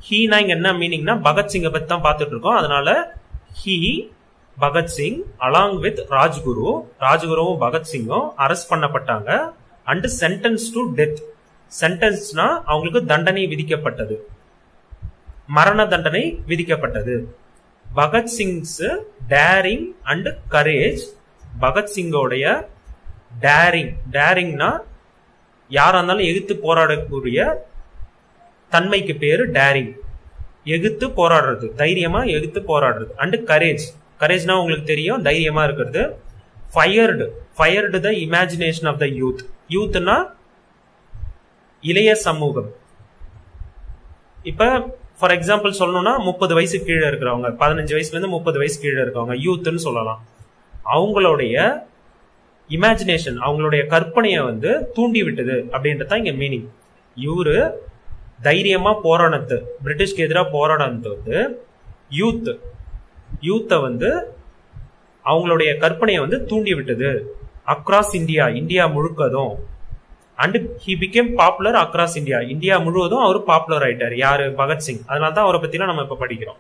Heena இங்க என்ன மீனிங்னா பகத்சிங்கை பத்தி தான் பார்த்துட்டு இருக்கோம் அதனால he Bhagat Singh along with Rajguru ராஜ்குருவும் பகத்சிங்கும் arrest பண்ணப்பட்டாங்க and sentence to death சென்டென்ஸ்னா அவங்களுக்கு தண்டனை விதிக்கப்பட்டது மரண தண்டனை விதிக்கப்பட்டது பகத்சிங்ஸ் டேரிங் அண்ட் கரேஜ் பகத்சிங்கோடைய டேரிங் டேரிங்னா யாரா இருந்தாலும் எதிர்த்து போராடக்கூடிய தன்மைக்கு பேரு டேரிங் எதிர்த்து போராடுறது தைரியமா எதிர்த்து போராடுறது அண்ட் கரேஜ் கரேஜ்னா உங்களுக்கு தெரியும் தைரியமா இருக்கிறது fired fired the imagination of the youth யூத்னா இளைய சமூகம் இப்ப ஃபார் எக்ஸாம்பிள் சொல்லணும்னா முப்பது வயசு கீழே இருக்கிறவங்க பதினஞ்சு வயசுல இருந்து முப்பது வயசு கீழே இருக்கிறவங்க யூத்னு சொல்லலாம் அவங்களுடைய இமேஜினேஷன் அவங்களுடைய கற்பனையை வந்து தூண்டி விட்டது அப்படின்றது தான் இங்க மீனிங் இவரு தைரியமா போராடத்து பிரிட்டிஷ்க்கு எதிராக போராடுறது வந்து யூத் யூத்தை வந்து அவங்களுடைய கற்பனையை வந்து தூண்டி விட்டது அக்ராஸ் இந்தியா இந்தியா முழுக்கதும் and he became popular across India India முழுவதும் அவர் பாப்புலர் ஆயிட்டார் யாரு பகத்சிங் அதனால தான் அவரை பத்திலாம் நம்ம இப்ப படிக்கிறோம்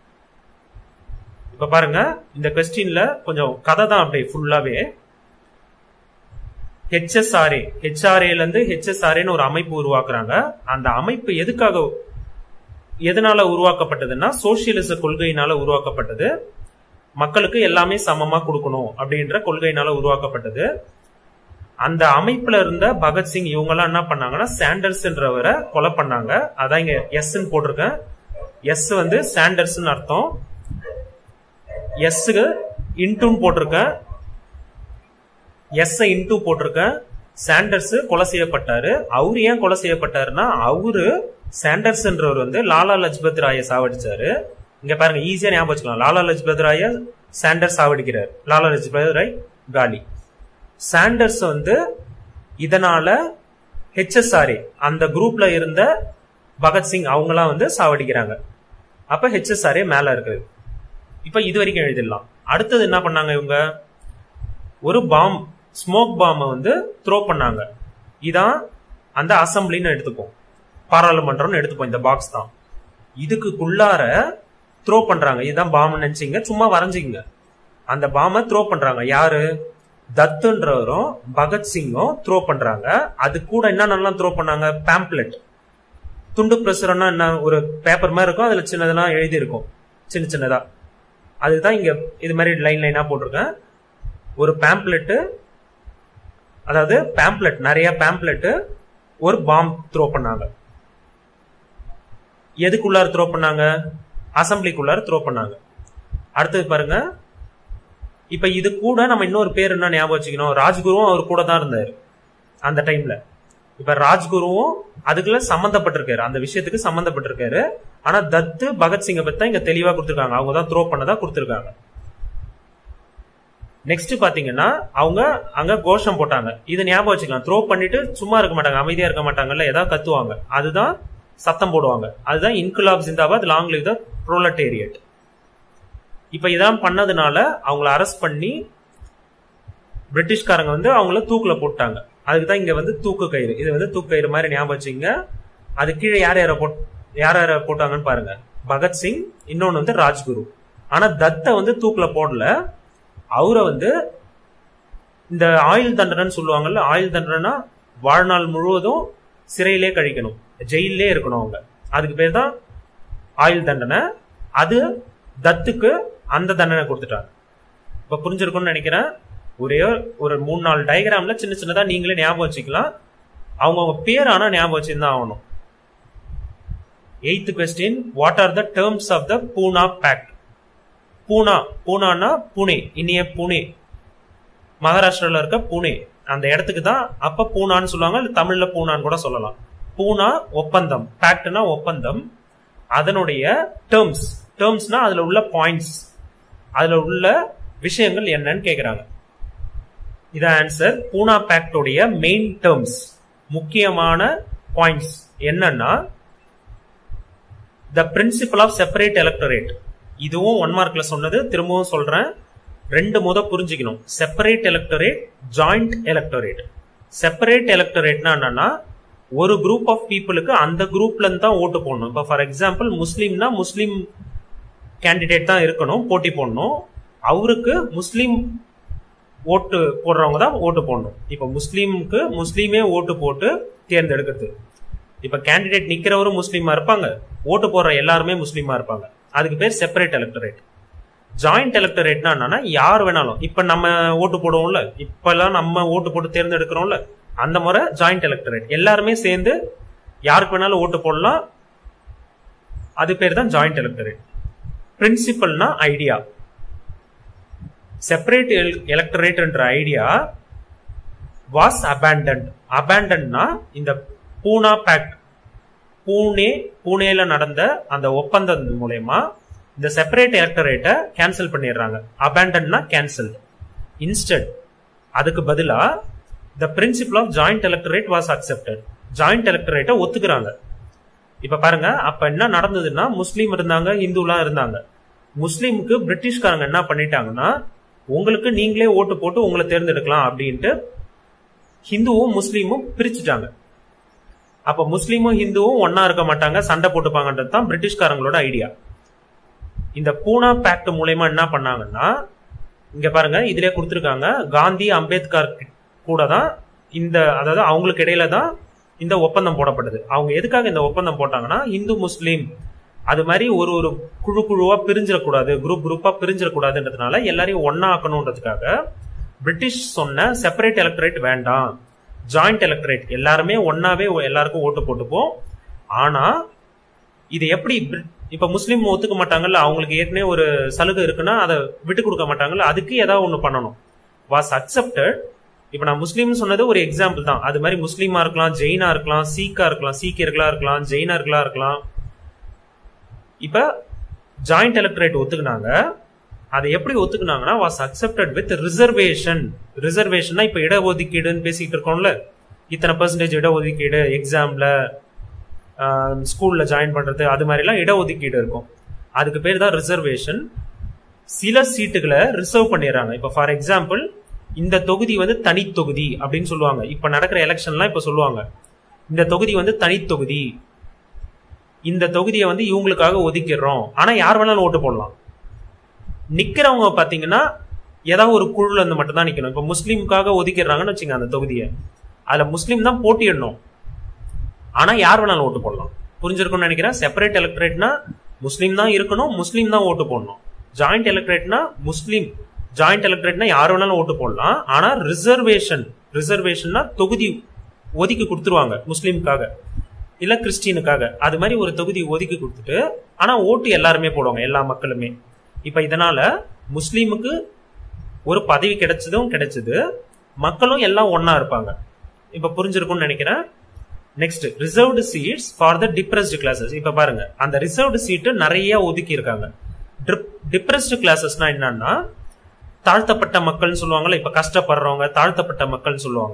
இப்ப பாருங்க இந்த கொஸ்டின்ல கொஞ்சம் கதை தான் அப்படியே ஃபுல்லாவே ஹெச்எஸ்ஆர்ஏ ஹெச்ஆர்ஏல இருந்து ஹெச்எஸ்ஆர்ஏன்னு ஒரு அமைப்பு உருவாக்குறாங்க அந்த அமைப்பு எதுக்காக எதனால உருவாக்கப்பட்டதுன்னா சோசியலிச கொள்கையினால உருவாக்கப்பட்டது மக்களுக்கு எல்லாமே சமமா கொடுக்கணும் அப்படின்ற கொள்கையினால உருவாக்கப்பட்டது அந்த அமைப்புல இருந்த பகத்சிங் இவங்க எல்லாம் என்ன பண்ணாங்கன்னா சாண்டர்ஸ்ன்றவரை கொலை பண்ணாங்க அதான் இங்க எஸ் போட்டிருக்கேன் எஸ் வந்து சாண்டர்ஸ் அர்த்தம் எஸ்க்கு இன்டூன்னு போட்டிருக்கேன் எஸ் இன்டூ போட்டிருக்கேன் சாண்டர்ஸ் கொலை செய்யப்பட்டாரு அவரு ஏன் கொலை செய்யப்பட்டாருன்னா அவரு சாண்டர்ஸ்ன்றவர் வந்து லாலா லஜ்பத் ராய சாவடிச்சாரு இங்க பாருங்க ஈஸியா ஞாபகம் வச்சுக்கலாம் லாலா லஜ்பத் ராய சாண்டர்ஸ் சாவடிக்கிறார் லாலா லஜ்பத் ராய் காலி சாண்டர்ஸ் வந்து இதனால ஹெச்எஸ்ஆர்ஏ அந்த குரூப்ல இருந்த பகத்சிங் அவங்கலாம் வந்து சாவடிக்கிறாங்க அப்ப ஹெச்எஸ்ஆர்ஏ மேல இருக்குது இப்ப இது வரைக்கும் எழுதிடலாம் அடுத்தது என்ன பண்ணாங்க இவங்க ஒரு பாம் ஸ்மோக் பாம்பை வந்து த்ரோ பண்ணாங்க இதான் அந்த அசம்பிளின்னு எடுத்துப்போம் பாராளுமன்றம்னு எடுத்துப்போம் இந்த பாக்ஸ் தான் இதுக்குள்ளார த்ரோ பண்றாங்க இதுதான் பாம்பு நினைச்சீங்க சும்மா வரைஞ்சிங்க அந்த பாம்பை த்ரோ பண்றாங்க யாரு தத்துன்றவரும் பகத்சிங்கும் த்ரோ பண்றாங்க அது கூட என்னென்னலாம் த்ரோ பண்ணாங்க பேம்ப்ளெட் துண்டு பிரசுரம்னா என்ன ஒரு பேப்பர் மாதிரி இருக்கும் அதுல சின்னதெல்லாம் எழுதி இருக்கும் சின்ன சின்னதா அதுதான் இங்க இது மாதிரி லைன் லைனா போட்டிருக்கேன் ஒரு பேம்ப்ளெட்டு அதாவது பேம்ப்ளெட் நிறைய பேம்ப்ளெட்டு ஒரு பாம் த்ரோ பண்ணாங்க எதுக்குள்ளார த்ரோ பண்ணாங்க அசம்பிளிக்குள்ளார த்ரோ பண்ணாங்க அடுத்தது பாருங்க இப்ப இது கூட நம்ம இன்னொரு பேர் என்ன ஞாபகம் வச்சுக்கணும் ராஜ்குருவும் அவர் கூட தான் இருந்தாரு அந்த டைம்ல இப்ப ராஜ்குருவும் அதுக்குள்ள சம்பந்தப்பட்டிருக்காரு அந்த விஷயத்துக்கு சம்பந்தப்பட்டிருக்காரு ஆனா தத்து பகத்சிங்கை பத்தி தான் இங்க தெளிவா கொடுத்திருக்காங்க அவங்க தான் த்ரோ பண்ணதா கொடுத்திருக்காங்க நெக்ஸ்ட் பாத்தீங்கன்னா அவங்க அங்க கோஷம் போட்டாங்க இது ஞாபகம் வச்சுக்கலாம் த்ரோ பண்ணிட்டு சும்மா இருக்க மாட்டாங்க அமைதியா இருக்க மாட்டாங்கல்ல ஏதாவது கத்துவாங்க அதுதான் சத்தம் போடுவாங்க அதுதான் Inquilab Zindabad long live the proletariat இப்ப இதான் பண்ணதுனால அவங்கள அரெஸ்ட் பண்ணி பிரிட்டிஷ்காரங்க வந்து அவங்கள தூக்குல போட்டாங்க அதுக்கு தான் இங்க வந்து தூக்கு கயிறு இது வந்து தூக்கு கயிறு மாதிரி ஞாபகம் வச்சுங்க அது கீழே யார் யார போட் யார் யார போட்டாங்கன்னு பாருங்க பகத்சிங் இன்னொன்னு வந்து ராஜ்குரு ஆனா தத்தை வந்து தூக்குல போடல அவரை வந்து இந்த ஆயுள் தண்டனைன்னு சொல்லுவாங்கல்ல ஆயுள் தண்டனைனா வாழ்நாள் முழுவதும் சிறையிலே கழிக்கணும் ஜெயிலே இருக்கணும் அவங்க அதுக்கு பேர் தான் ஆயுள் தண்டனை அது தத்துக்கு அந்த தண்டனை கொடுத்துட்டாங்க இப்ப புரிஞ்சிருக்கும்னு நினைக்கிறேன் ஒரே ஒரு மூணு நாலு டயக்ராம்ல சின்ன சின்னதா நீங்களே ஞாபகம் வச்சுக்கலாம் அவங்க அவங்க பேர் ஆனா ஞாபகம் வச்சுதான் ஆகணும் eighth question what are the terms of the Poona pact Poona பூனானா புனே இனிய புனே மகாராஷ்டிரால இருக்க புனே அந்த இடத்துக்கு தான் அப்ப பூனான்னு சொல்லுவாங்க இல்ல தமிழ்ல பூனான்னு கூட சொல்லலாம் பூனா ஒப்பந்தம் பேக்ட்னா ஒப்பந்தம் அதனுடைய டேர்ம்ஸ் டேர்ம்ஸ்னா அதுல உள்ள பாயிண்ட்ஸ் அதுல உள்ள விஷயங்கள் என்னன்னு கேக்குறாங்க இது ஆன்சர் பூனா பேக்டோடைய மெயின் டேர்ம்ஸ் முக்கியமான பாயிண்ட்ஸ் என்னன்னா the principle of separate electorate இதுவும் ஒன் மார்க்ல சொன்னது திரும்பவும் சொல்றேன் ரெண்டு முத புரிஞ்சுக்கணும் separate electorate joint electorate separate எலக்டரேட்னா என்னன்னா ஒரு குரூப் ஆஃப் பீப்புளுக்கு அந்த குரூப்ல இருந்து தான் ஓட்டு போடணும் இப்போ ஃபார் எக்ஸாம்பிள் முஸ்லீம்னா முஸ்லீம் கேண்டிடேட் தான் இருக்கணும் போட்டி போடணும் அவருக்கு முஸ்லீம் ஓட்டு போடுறவங்க தான் ஓட்டு போடணும் இப்போ முஸ்லீமுக்கு முஸ்லீமே ஓட்டு போட்டு தேர்ந்தெடுக்கிறது இப்ப கேண்டிடேட் நிக்கிறவரும் முஸ்லீமா இருப்பாங்க ஓட்டு போடுற எல்லாருமே முஸ்லீமா இருப்பாங்க அதுக்கு பேர் செப்பரேட் எலக்டரேட் ஜாயிண்ட் எலக்டரேட்னா என்னன்னா யார் வேணாலும் இப்ப நம்ம ஓட்டு போடுவோம்ல இப்பெல்லாம் நம்ம ஓட்டு போட்டு தேர்ந்தெடுக்கிறோம்ல அந்த முறை ஜாயிண்ட் எலக்டரேட் எல்லாருமே சேர்ந்து யாருக்கு வேணாலும் ஓட்டு போடலாம் அது பேர் தான் ஜாயிண்ட் எலக்டரேட் பிரின்சிபல்னா ஐடியா செப்பரேட் எலக்டரேட்ன்ற ஐடியா வாஸ் அபேண்டன்ட் அபேண்டன்னா இந்த பூனா பேக்ட் பூனே பூனேல நடந்த அந்த ஒப்பந்தம் மூலயமா இந்த செப்பரேட் எலக்டரேட்டை கேன்சல் பண்ணிடுறாங்க அபேண்டன்னா கேன்சல் இன்ஸ்டட் அதுக்கு பதிலா the principle of joint electorate was accepted joint எலக்டரேட்டை ஒத்துக்கிறாங்க இப்ப பாருங்க அப்ப என்ன நடந்ததுன்னா முஸ்லீம் இருந்தாங்க இந்துலாம் இருந்தாங்க முஸ்லீமுக்கு பிரிட்டிஷ்காரங்க என்ன பண்ணிட்டாங்கன்னா உங்களுக்கு நீங்களே ஓட்டு போட்டு உங்களை தேர்ந்தெடுக்கலாம் அப்படின்ட்டு ஹிந்துவும் முஸ்லீமும் பிரிச்சுட்டாங்க அப்ப முஸ்லீமும் ஹிந்துவும் ஒன்னா இருக்க மாட்டாங்க சண்டை போட்டுப்பாங்கன்றது தான் பிரிட்டிஷ்காரங்களோட ஐடியா இந்த பூனா பேக்ட் மூலயமா என்ன பண்ணாங்கன்னா இங்க பாருங்க இதுலயே கொடுத்துருக்காங்க காந்தி அம்பேத்கர் கூட தான் இந்த அதாவது அவங்களுக்கு இடையில தான் இந்த ஒப்பந்தம் போடப்பட்டது அவங்க எதுக்காக இந்த ஒப்பந்தம் போட்டாங்கன்னா இந்து முஸ்லீம் அது மாதிரி ஒரு ஒரு குழு குழுவா பிரிஞ்சிடக்கூடாது குரூப் குரூப்பா பிரிஞ்சிடக்கூடாதுன்றதுனால எல்லாரையும் ஒன்னா ஆக்கணுன்றதுக்காக பிரிட்டிஷ் சொன்ன செப்பரேட் எலக்டரேட் வேண்டாம் ஜாயிண்ட் எலக்டரேட் எல்லாருமே ஒன்னாவே எல்லாருக்கும் ஓட்டு போட்டுப்போம் ஆனா இது எப்படி இப்ப முஸ்லீம் ஒத்துக்க மாட்டாங்கல்ல அவங்களுக்கு ஏற்கனவே ஒரு சலுகை இருக்குன்னா அதை விட்டு கொடுக்க மாட்டாங்கல்ல அதுக்கு ஏதாவது ஒண்ணு பண்ணணும் வாஸ் அக்செப்டட் இப்ப நான் முஸ்லீம் சொன்னது ஒரு எக்ஸாம்பிள் தான் அது மாதிரி முஸ்லீமா இருக்கலாம் ஜெயினா இருக்கலாம் சீக்கா இருக்கலாம் சீக்கியர்களா இருக்கலாம் ஜெயினர்களா இருக்கலாம் இப்ப ஜாயிண்ட் எலக்டரேட் ஒத்துக்கினாங்க அதை எப்படி ஒத்துக்குனாங்கன்னா வாஸ் அக்செப்டட் வித் ரிசர்வேஷன் ரிசர்வேஷன்னா இப்ப இடஒதுக்கீடுன்னு பேசிட்டு இருக்கோம்ல இத்தனை பர்சன்டேஜ் இடஒதுக்கீடு எக்ஸாம்ல ஸ்கூல்ல ஜாயின் பண்றது அது மாதிரிலாம் இடஒதுக்கீடு இருக்கும் அதுக்கு பேர் தான் ரிசர்வேஷன் சில சீட்டுகளை ரிசர்வ் பண்ணிடுறாங்க இப்ப ஃபார் எக்ஸாம்பிள் இந்த தொகுதி வந்து தனி தொகுதி அப்படின்னு சொல்லுவாங்க இப்ப நடக்கிற எலெக்ஷன்லாம் இப்ப சொல்லுவாங்க இந்த தொகுதி வந்து தனி தொகுதி இந்த தொகுதியை வந்து இவங்களுக்காக ஒதுக்கிடுறோம் ஆனா யார் வேணாலும் ஓட்டு போடலாம் நிக்கிறவங்க பாத்தீங்கன்னா ஏதாவது ஒரு குழுல இருந்து மட்டும் தான் நிக்கணும் இப்ப முஸ்லீமுக்காக ஒதுக்கிடுறாங்கன்னு வச்சுங்க அந்த தொகுதியை அதுல முஸ்லீம் தான் போட்டியிடணும் ஆனா யார் வேணாலும் ஓட்டு போடலாம் புரிஞ்சிருக்கும்னு நினைக்கிறேன் செப்பரேட் எலக்டரேட்னா முஸ்லீம் தான் இருக்கணும் முஸ்லீம் தான் ஓட்டு போடணும் ஜாயிண்ட் எலக்டரேட்னா முஸ்லீம் ஜாயிண்ட் எலக்டரேட்னா யார் வேணாலும் ஓட்டு போடலாம் ஆனா ரிசர்வேஷன் ரிசர்வேஷன்னா தொகுதி ஒதுக்கி கொடுத்துருவாங்க முஸ்லீமுக்காக இல்ல கிறிஸ்டினுக்காக அது மாதிரி ஒரு தொகுதி ஒதுக்கி கொடுத்துட்டு ஆனா ஓட்டு எல்லாருமே போடுவாங்க எல்லா மக்களுமே இப்ப இதனால முஸ்லீமுக்கு ஒரு பதவி கிடைச்சதும் கிடைச்சது மக்களும் எல்லாம் ஒன்னா இருப்பாங்க இப்ப புரிஞ்சிருக்கும்னு நினைக்கிறேன் next reserved seats for the depressed classes இப்ப பாருங்க அந்த ரிசர்வ்டு சீட்டு நிறைய ஒதுக்கி இருக்காங்க டிப்ரெஸ்டு கிளாஸஸ்னா என்னன்னா தாழ்த்தப்பட்ட மக்கள்னு சொல்லுவாங்கல்ல இப்ப கஷ்டப்படுறவங்க தாழ்த்தப்பட்ட மக்கள்னு சொல்லுவாங்க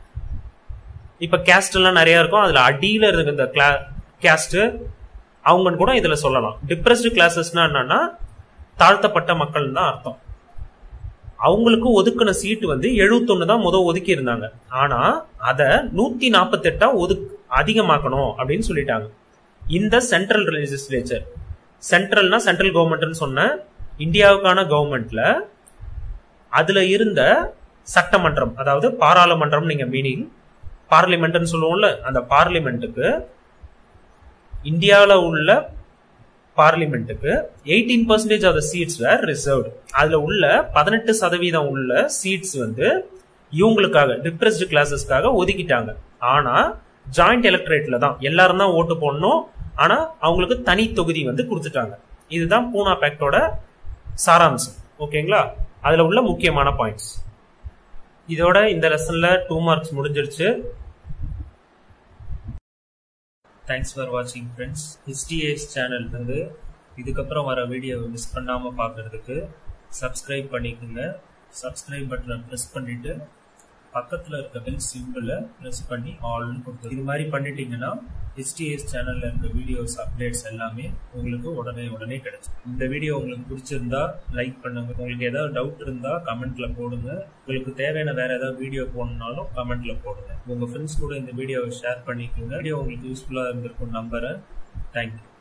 இப்ப கேஸ்ட் எல்லாம் நிறைய இருக்கும் அதுல அடியில இருக்க இந்த கிளா கேஸ்ட் அவங்கன்னு கூட இதுல சொல்லலாம் டிப்ரெஸ்டு கிளாஸஸ்னா என்னன்னா தாழ்த்தப்பட்ட மக்கள் தான் அர்த்தம் அவங்களுக்கு ஒதுக்கின சீட்டு வந்து எழுபத்தொன்னு தான் முதல் ஒதுக்கி இருந்தாங்க ஆனா அத நூத்தி நாற்பத்தி எட்டா ஒதுக் அதிகமாக்கணும் அப்படின்னு சொல்லிட்டாங்க இந்த சென்ட்ரல் லெஜிஸ்லேச்சர் சென்ட்ரல்னா சென்ட்ரல் கவர்மெண்ட்னு சொன்ன இந்தியாவுக்கான கவர்மெண்ட்ல அதுல இருந்த சட்டமன்றம் அதாவது பாராளுமன்றம் நீங்க மீனிங் பார்லிமெண்ட்னு சொல்லுவோம்ல அந்த பார்லிமெண்ட்டுக்கு இந்தியாவில் உள்ள பார்லிமெண்ட்டுக்கு eighteen percentage of the seats were reserved அதுல உள்ள பதினெட்டு சதவீதம் உள்ள சீட்ஸ் வந்து இவங்களுக்காக டிப்ரெஸ்டு கிளாஸஸ்க்காக ஒதுக்கிட்டாங்க ஆனா ஜாயிண்ட் எலக்டரேட்ல தான் எல்லாரும் தான் ஓட்டு போடணும் ஆனா அவங்களுக்கு தனி தொகுதி வந்து கொடுத்துட்டாங்க இதுதான் பூனா பேக்டோட சாராம்சம் ஓகேங்களா அதுல உள்ள முக்கியமான பாயிண்ட்ஸ் இதோட இந்த லெசன்ல டூ மார்க்ஸ் முடிஞ்சிருச்சு தேங்க்ஸ் ஃபார் வாட்சிங் ஃப்ரெண்ட்ஸ் ஹிஸ்டிஏஸ் சேனல் இருந்து இதுக்கப்புறம் வர வீடியோவை மிஸ் பண்ணாமல் பார்க்கறதுக்கு சப்ஸ்கிரைப் பண்ணிக்கோங்க சப்ஸ்கிரைப் பட்டனை ப்ரெஸ் பண்ணிட்டு பக்கத்தில் இருக்க பெல் சிம்பிளை ப்ரெஸ் பண்ணி ஆல்னு கொடுத்து இது மாதிரி பண்ணிட்டீங்கன்னா ஹிஸ்டிஎஸ் சேனல்ல இருக்க வீடியோஸ் அப்டேட்ஸ் எல்லாமே உங்களுக்கு உடனே உடனே கிடைக்கும் இந்த வீடியோ உங்களுக்கு பிடிச்சிருந்தா லைக் பண்ணுங்க உங்களுக்கு ஏதாவது டவுட் இருந்தா கமெண்ட்ல போடுங்க உங்களுக்கு தேவையான வேற ஏதாவது வீடியோ போடணும்னாலும் கமெண்ட்ல போடுங்க உங்க ஃப்ரெண்ட்ஸ் கூட இந்த வீடியோவை ஷேர் பண்ணிக்கோங்க வீடியோ உங்களுக்கு யூஸ்ஃபுல்லா இருந்திருக்கும் நம்புறேன் தேங்க்யூ